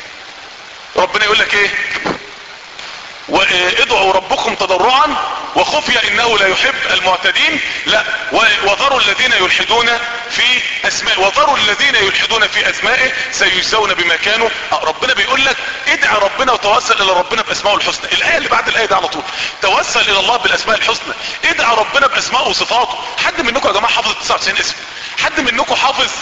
ربنا يقول لك ايه وادعوا ربكم تضرعا وخفيا انه لا يحب المعتدين لا وذروا الذين يلحدون في اسماء وذروا الذين يلحدون في اسمائه سيجزون بما كانوا ربنا بيقول لك ادعى ربنا وتوسل الى ربنا باسمائه الحسنى الايه اللي بعد الايه دي على طول توسل الى الله بالاسماء الحسنى ادعى ربنا باسمائه وصفاته حد منكم يا جماعه حافظ 99 اسم حد منكم حافظ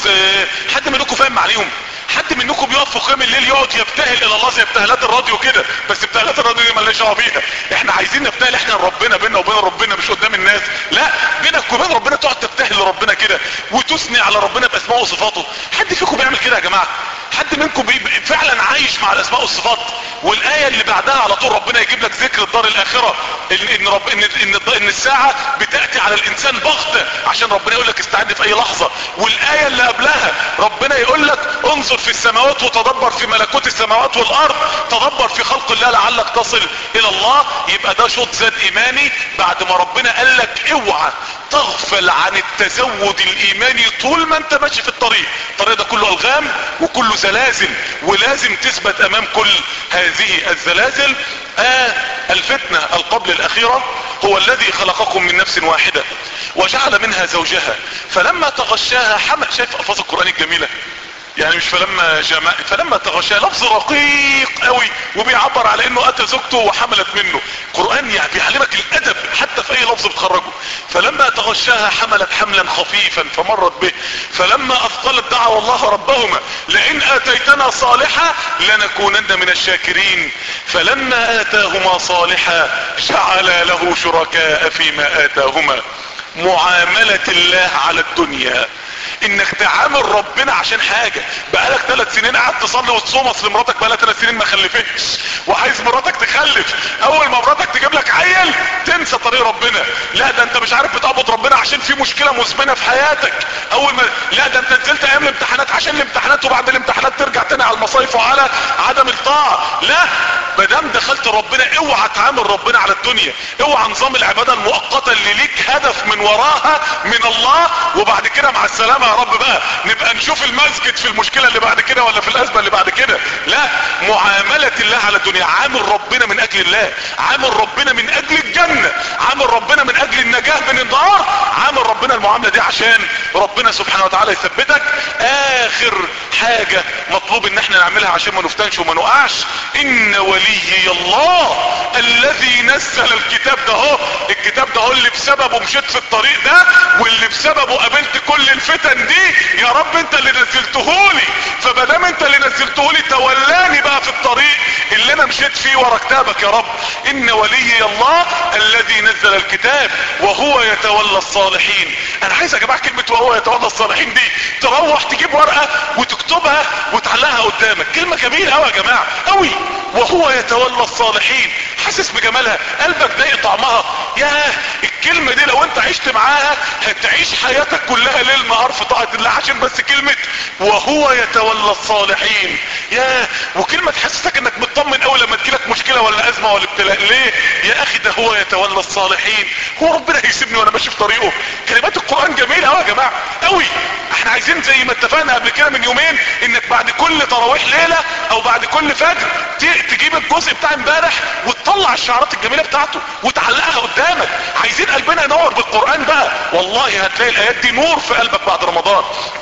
حد منكم فاهم معليهم حد منكم بيقف في قيام الليل يقعد يبتهل الى الله زي ابتهالات الراديو كده بس ابتهالات الراديو دي مالناش دعوه بيها احنا عايزين نبتهل احنا لربنا بينا وبين ربنا مش قدام الناس لا بينك وبين ربنا تقعد تبتهل لربنا كده وتثني على ربنا باسمائه وصفاته حد فيكم بيعمل كده يا جماعه حد منكم بي فعلا عايش مع الاسماء والصفات والايه اللي بعدها على طول ربنا يجيب لك ذكر الدار الاخره ان ان رب ان ان, إن الساعه بتاتي على الانسان بغته عشان ربنا يقول لك استعد في اي لحظه والايه اللي قبلها ربنا يقول لك انظر في السماوات وتدبر في ملكوت السماوات والارض تدبر في خلق الله لعلك تصل الى الله يبقى ده شوط زاد ايماني بعد ما ربنا قال لك اوعى تغفل عن التزود الايماني طول ما انت ماشي في الطريق الطريق ده كله الغام وكله زلازل ولازم تثبت امام كل هذه الزلازل آه الفتنة القبل الاخيرة هو الذي خلقكم من نفس واحدة وجعل منها زوجها فلما تغشاها حمل شايف الفاظ القرآن الجميلة يعني مش فلما جمع فلما تغشى لفظ رقيق قوي وبيعبر على انه اتى زوجته وحملت منه قرآن يعني بيعلمك الادب حتى في اي لفظ بتخرجه فلما تغشاها حملت حملا خفيفا فمرت به فلما اثقلت دعوا الله ربهما لئن اتيتنا صالحا لنكونن من الشاكرين فلما اتاهما صالحا جعل له شركاء فيما اتاهما معاملة الله على الدنيا انك تعامل ربنا عشان حاجة بقالك ثلاث سنين قاعد تصلي وتصوم اصل مراتك بقالها ثلاث سنين ما خلفتش وعايز مراتك تخلف اول ما مراتك تجيب لك عيل تنسى طريق ربنا لا ده انت مش عارف بتعبد ربنا عشان في مشكلة مزمنة في حياتك اول ما لا ده انت نزلت ايام الامتحانات عشان الامتحانات وبعد الامتحانات ترجع تاني على المصايف وعلى عدم الطاعة لا ما دام دخلت ربنا اوعى تعامل ربنا على الدنيا اوعى نظام العبادة المؤقتة اللي ليك هدف من وراها من الله وبعد كده مع السلامة يا رب بقى نبقى نشوف المسجد في المشكلة اللي بعد كده ولا في الازمة اللي بعد كده لا معاملة الله على الدنيا عامل ربنا من اجل الله عامل ربنا من اجل الجنة عامل ربنا من اجل النجاة من النار عامل ربنا المعاملة دي عشان ربنا سبحانه وتعالى يثبتك اخر حاجة مطلوب ان احنا نعملها عشان ما نفتنش وما نقعش ان وليي الله الذي نزل الكتاب ده هو الكتاب ده هو اللي بسببه مشيت في الطريق ده واللي بسببه قابلت كل الفتن دي يا رب انت اللي نزلتهولي فمادام انت اللي نزلتهولي تولاني بقى في الطريق اللي انا مشيت فيه ورا كتابك يا رب ان ولي الله الذي نزل الكتاب وهو يتولى الصالحين انا عايز يا جماعه كلمه وهو يتولى الصالحين دي تروح تجيب ورقه وتكتبها وتعلقها قدامك كلمه جميله قوي يا جماعه قوي وهو يتولى الصالحين حاسس بجمالها قلبك ضايق طعمها ياه الكلمه دي لو انت عشت معاها هتعيش حياتك كلها ليل نهار في طاعه الله عشان بس كلمه وهو يتولى الصالحين ياه وكلمه تحسسك انك مطمن قوي لما تجيلك مشكله ولا ازمه ولا ابتلاء ليه يا اخي ده هو يتولى الصالحين هو ربنا هيسيبني وانا ماشي في طريقه كلمات القران جميله قوي يا جماعه قوي احنا عايزين زي ما اتفقنا قبل كده من يومين انك بعد كل تراويح ليله او بعد كل فجر تجيب الجزء بتاع امبارح وتطلع الشعارات الجميله بتاعته وتعلقها قدامك عايزين قلبنا ينور بالقران بقى والله هتلاقي الايات دي نور في قلبك بعد رمضان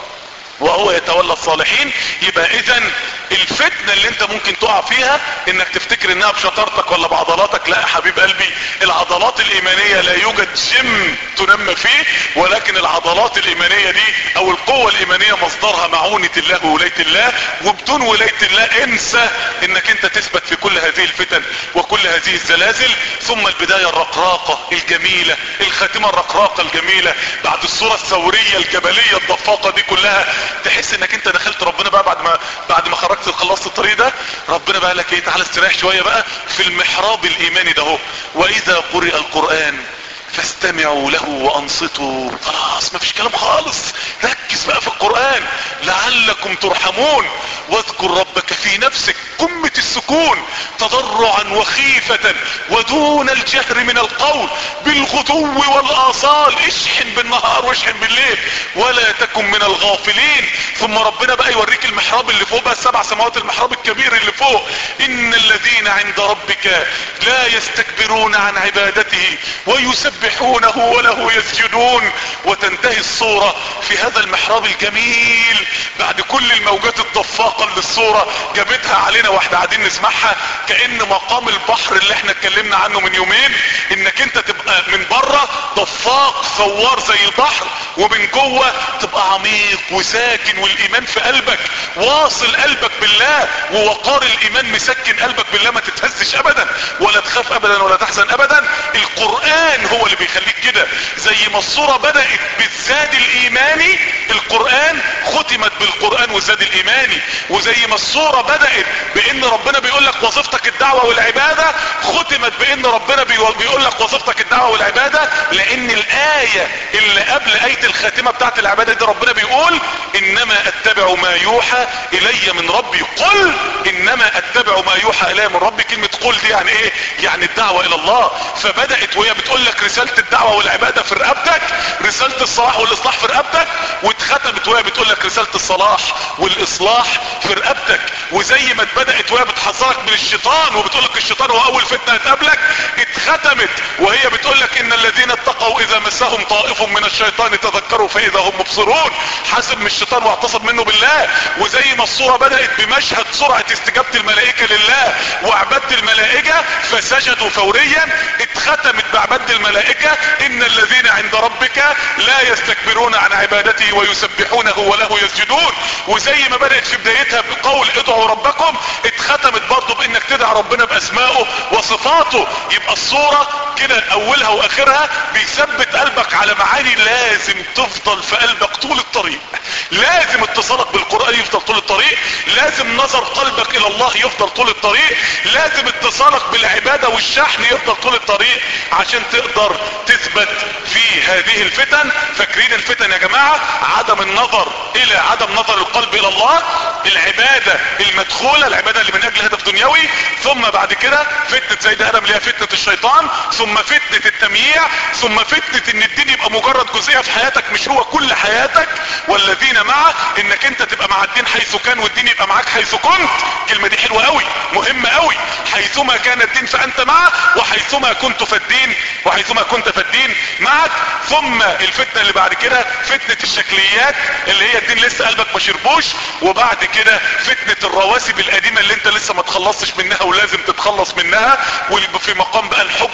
وهو يتولى الصالحين يبقى اذا الفتنة اللي انت ممكن تقع فيها انك تفتكر انها بشطارتك ولا بعضلاتك لا يا حبيب قلبي العضلات الايمانية لا يوجد جيم تنمى فيه ولكن العضلات الايمانية دي او القوة الايمانية مصدرها معونة الله وولاية الله وبدون ولاية الله انسى انك انت تثبت في كل هذه الفتن وكل هذه الزلازل ثم البداية الرقراقة الجميلة الخاتمة الرقراقة الجميلة بعد الصورة الثورية الجبلية الضفاقة دي كلها تحس انك انت دخلت ربنا بقى بعد ما بعد ما خرجت خلصت الطريق ده ربنا بقى لك ايه تعالى استريح شويه بقى في المحراب الايماني ده اهو واذا قرئ القران فاستمعوا له وانصتوا خلاص مفيش كلام خالص ركز بقى في القرآن لعلكم ترحمون واذكر ربك في نفسك قمة السكون تضرعا وخيفة ودون الجهر من القول بالغدو والاصال اشحن بالنهار واشحن بالليل ولا تكن من الغافلين ثم ربنا بقى يوريك المحراب اللي فوق بقى السبع سماوات المحراب الكبير اللي فوق ان الذين عند ربك لا يستكبرون عن عبادته ويسبحونه وله يسجدون وتنتهي الصورة في هذا المحراب الجميل بعد كل الموجات الضفاقة اللي الصورة جابتها علينا واحنا قاعدين نسمعها كأن مقام البحر اللي احنا اتكلمنا عنه من يومين انك انت تبقى من بره ضفاق ثوار زي البحر ومن جوه تبقى عميق وساكن والايمان في قلبك واصل قلبك بالله ووقار الايمان مسكن قلبك بالله ما تتهزش ابدا ولا تخاف ابدا ولا تحزن ابدا القرآن هو اللي بيخليك كده زي ما الصورة بدأت بالزاد الايماني القرآن ختمت بالقرآن والزاد الايماني وزي ما الصورة بدأت بان ربنا بيقول لك وظيفتك الدعوة والعبادة ختمت بان ربنا بيقول لك وظيفتك الدعوة والعبادة لان الاية اللي قبل اية الخاتمة بتاعت العبادة دي ربنا بيقول انما اتبع ما يوحى الي من ربي قل انما اتبع ما يوحى الي من ربي كلمة قل دي يعني ايه يعني الدعوة الى الله فبدأت وهي بتقول لك رسالة الدعوة والعبادة في رقبتك رسالة الصلاح والاصلاح في رقبتك واتختمت وهي بتقول لك رسالة الصلاح والاصلاح في رقبتك وزي ما اتبدأت وهي بتحذرك من الشيطان وبتقول لك الشيطان هو اول فتنة هتقابلك اتختمت وهي بتقول لك ان الذين اتقوا اذا مسهم طائف من الشيطان تذكروا فاذا هم مبصرون حاسب من الشيطان واعتصم منه بالله وزي ما الصورة بدأت بمشهد سرعة استجابة الملائكة لله وعبادة الملائكة فسجدوا فوريا اتختمت بعبادة الملائكة ان الذين عند ربك لا يستكبرون عن عبادته ويسبحونه وله يسجدون وزي ما بدأت في بدايتها بقول ادعوا ربكم اتختمت برضه بانك تدعى ربنا باسمائه وصفاته يبقى الصورة كده اولها واخرها بيثبت قلبك على معاني لازم تفضل في قلبك طول الطريق لازم اتصالك بالقرآن يفضل طول الطريق لازم نظر قلبك الى الله يفضل طول الطريق لازم اتصالك بالعبادة والشحن يفضل طول الطريق عشان تقدر تثبت في هذه الفتن فاكرين الفتن يا جماعة عدم النظر الى عدم نظر القلب الى الله العبادة المدخولة العبادة اللي من اجل هدف دنيوي ثم بعد كده فتنة سيد ادم اللي هي فتنة الشيطان ثم فتنة التمييع ثم فتنة ان الدين يبقى مجرد جزئية في حياتك مش هو كل حياتك والذين معه انك انت تبقى مع الدين حيث كان والدين يبقى معاك حيث كنت الكلمة دي حلوة قوي مهمة قوي حيثما كان الدين فانت معه وحيثما كنت فالدين وحيثما كنت فالدين معك ثم الفتنة اللي بعد كده فتنة الشكليات اللي هي الدين لسه قلبك ما شربوش وبعد كده فتنة الرواسب القديمة اللي انت لسه ما تخلصش منها ولازم تتخلص منها وفي مقام بقى الحب حب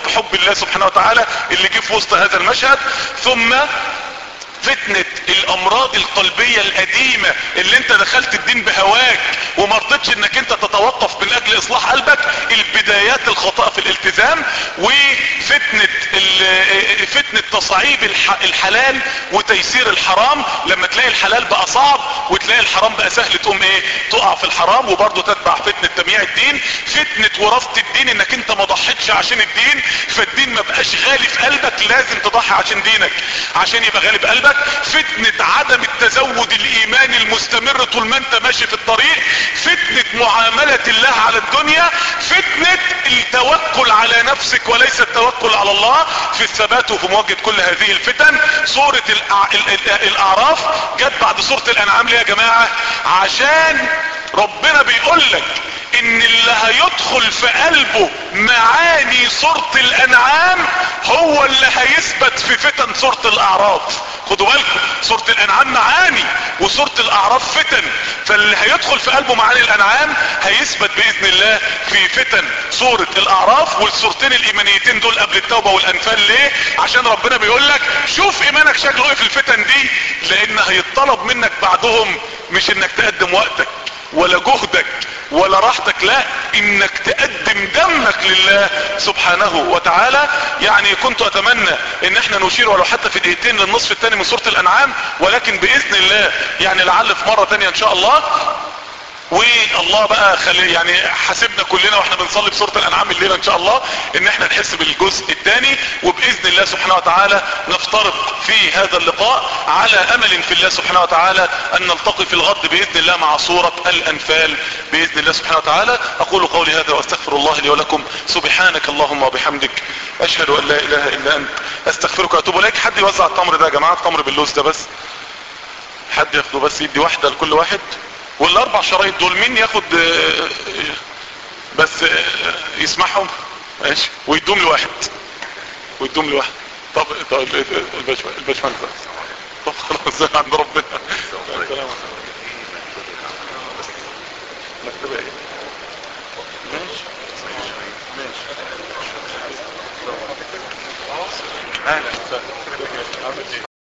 الله سبحانه وتعالى اللي جه في وسط هذا المشهد ثم فتنة الامراض القلبية القديمة اللي انت دخلت الدين بهواك وما رضتش انك انت تتوقف من اجل اصلاح قلبك البدايات الخاطئة في الالتزام وفتنة فتنة تصعيب الحلال وتيسير الحرام لما تلاقي الحلال بقى صعب وتلاقي الحرام بقى سهل تقوم ايه تقع في الحرام وبرضه تتبع فتنة تمييع الدين فتنة وراثة الدين انك انت ما ضحيتش عشان الدين فالدين ما بقاش غالي في قلبك لازم تضحي عشان دينك عشان يبقى غالي بقلبك فتنة عدم التزود الايماني المستمر طول ما انت ماشي في الطريق فتنة معاملة الله على الدنيا فتنة التوكل على نفسك وليس التوكل على الله في الثبات وفي مواجهة كل هذه الفتن سورة الأع... الاعراف جت بعد سورة الانعام ليه يا جماعة عشان ربنا بيقول لك ان اللي هيدخل في قلبه معاني سورة الانعام هو اللي هيثبت في فتن سورة الاعراف خدوا بالكم سورة الانعام معاني وسورة الاعراف فتن فاللي هيدخل في قلبه معاني الانعام هيثبت باذن الله في فتن سورة الاعراف والسورتين الايمانيتين دول قبل التوبة والانفال ليه عشان ربنا بيقول لك شوف ايمانك شكله ايه في الفتن دي لان هيطلب منك بعدهم مش انك تقدم وقتك ولا جهدك ولا راحتك لا انك تقدم دمك لله سبحانه وتعالى يعني كنت اتمنى ان احنا نشير ولو حتى في دقيقتين للنصف الثاني من سورة الانعام ولكن باذن الله يعني لعل في مرة تانية ان شاء الله والله بقى خلي يعني حاسبنا كلنا واحنا بنصلي بسورة الانعام الليلة ان شاء الله ان احنا نحس بالجزء الثاني وباذن الله سبحانه وتعالى نفترق في هذا اللقاء على امل في الله سبحانه وتعالى ان نلتقي في الغد باذن الله مع سورة الانفال باذن الله سبحانه وتعالى اقول قولي هذا واستغفر الله لي ولكم سبحانك اللهم وبحمدك اشهد ان لا اله الا انت استغفرك واتوب اليك حد يوزع التمر ده يا جماعة التمر باللوز ده بس حد ياخده بس يدي واحدة لكل واحد والاربع شرايط دول مين ياخد بس يسمعهم ماشي ويدوم لواحد ويدوم لواحد طب طب الباشمهندس طب خلاص عند ربنا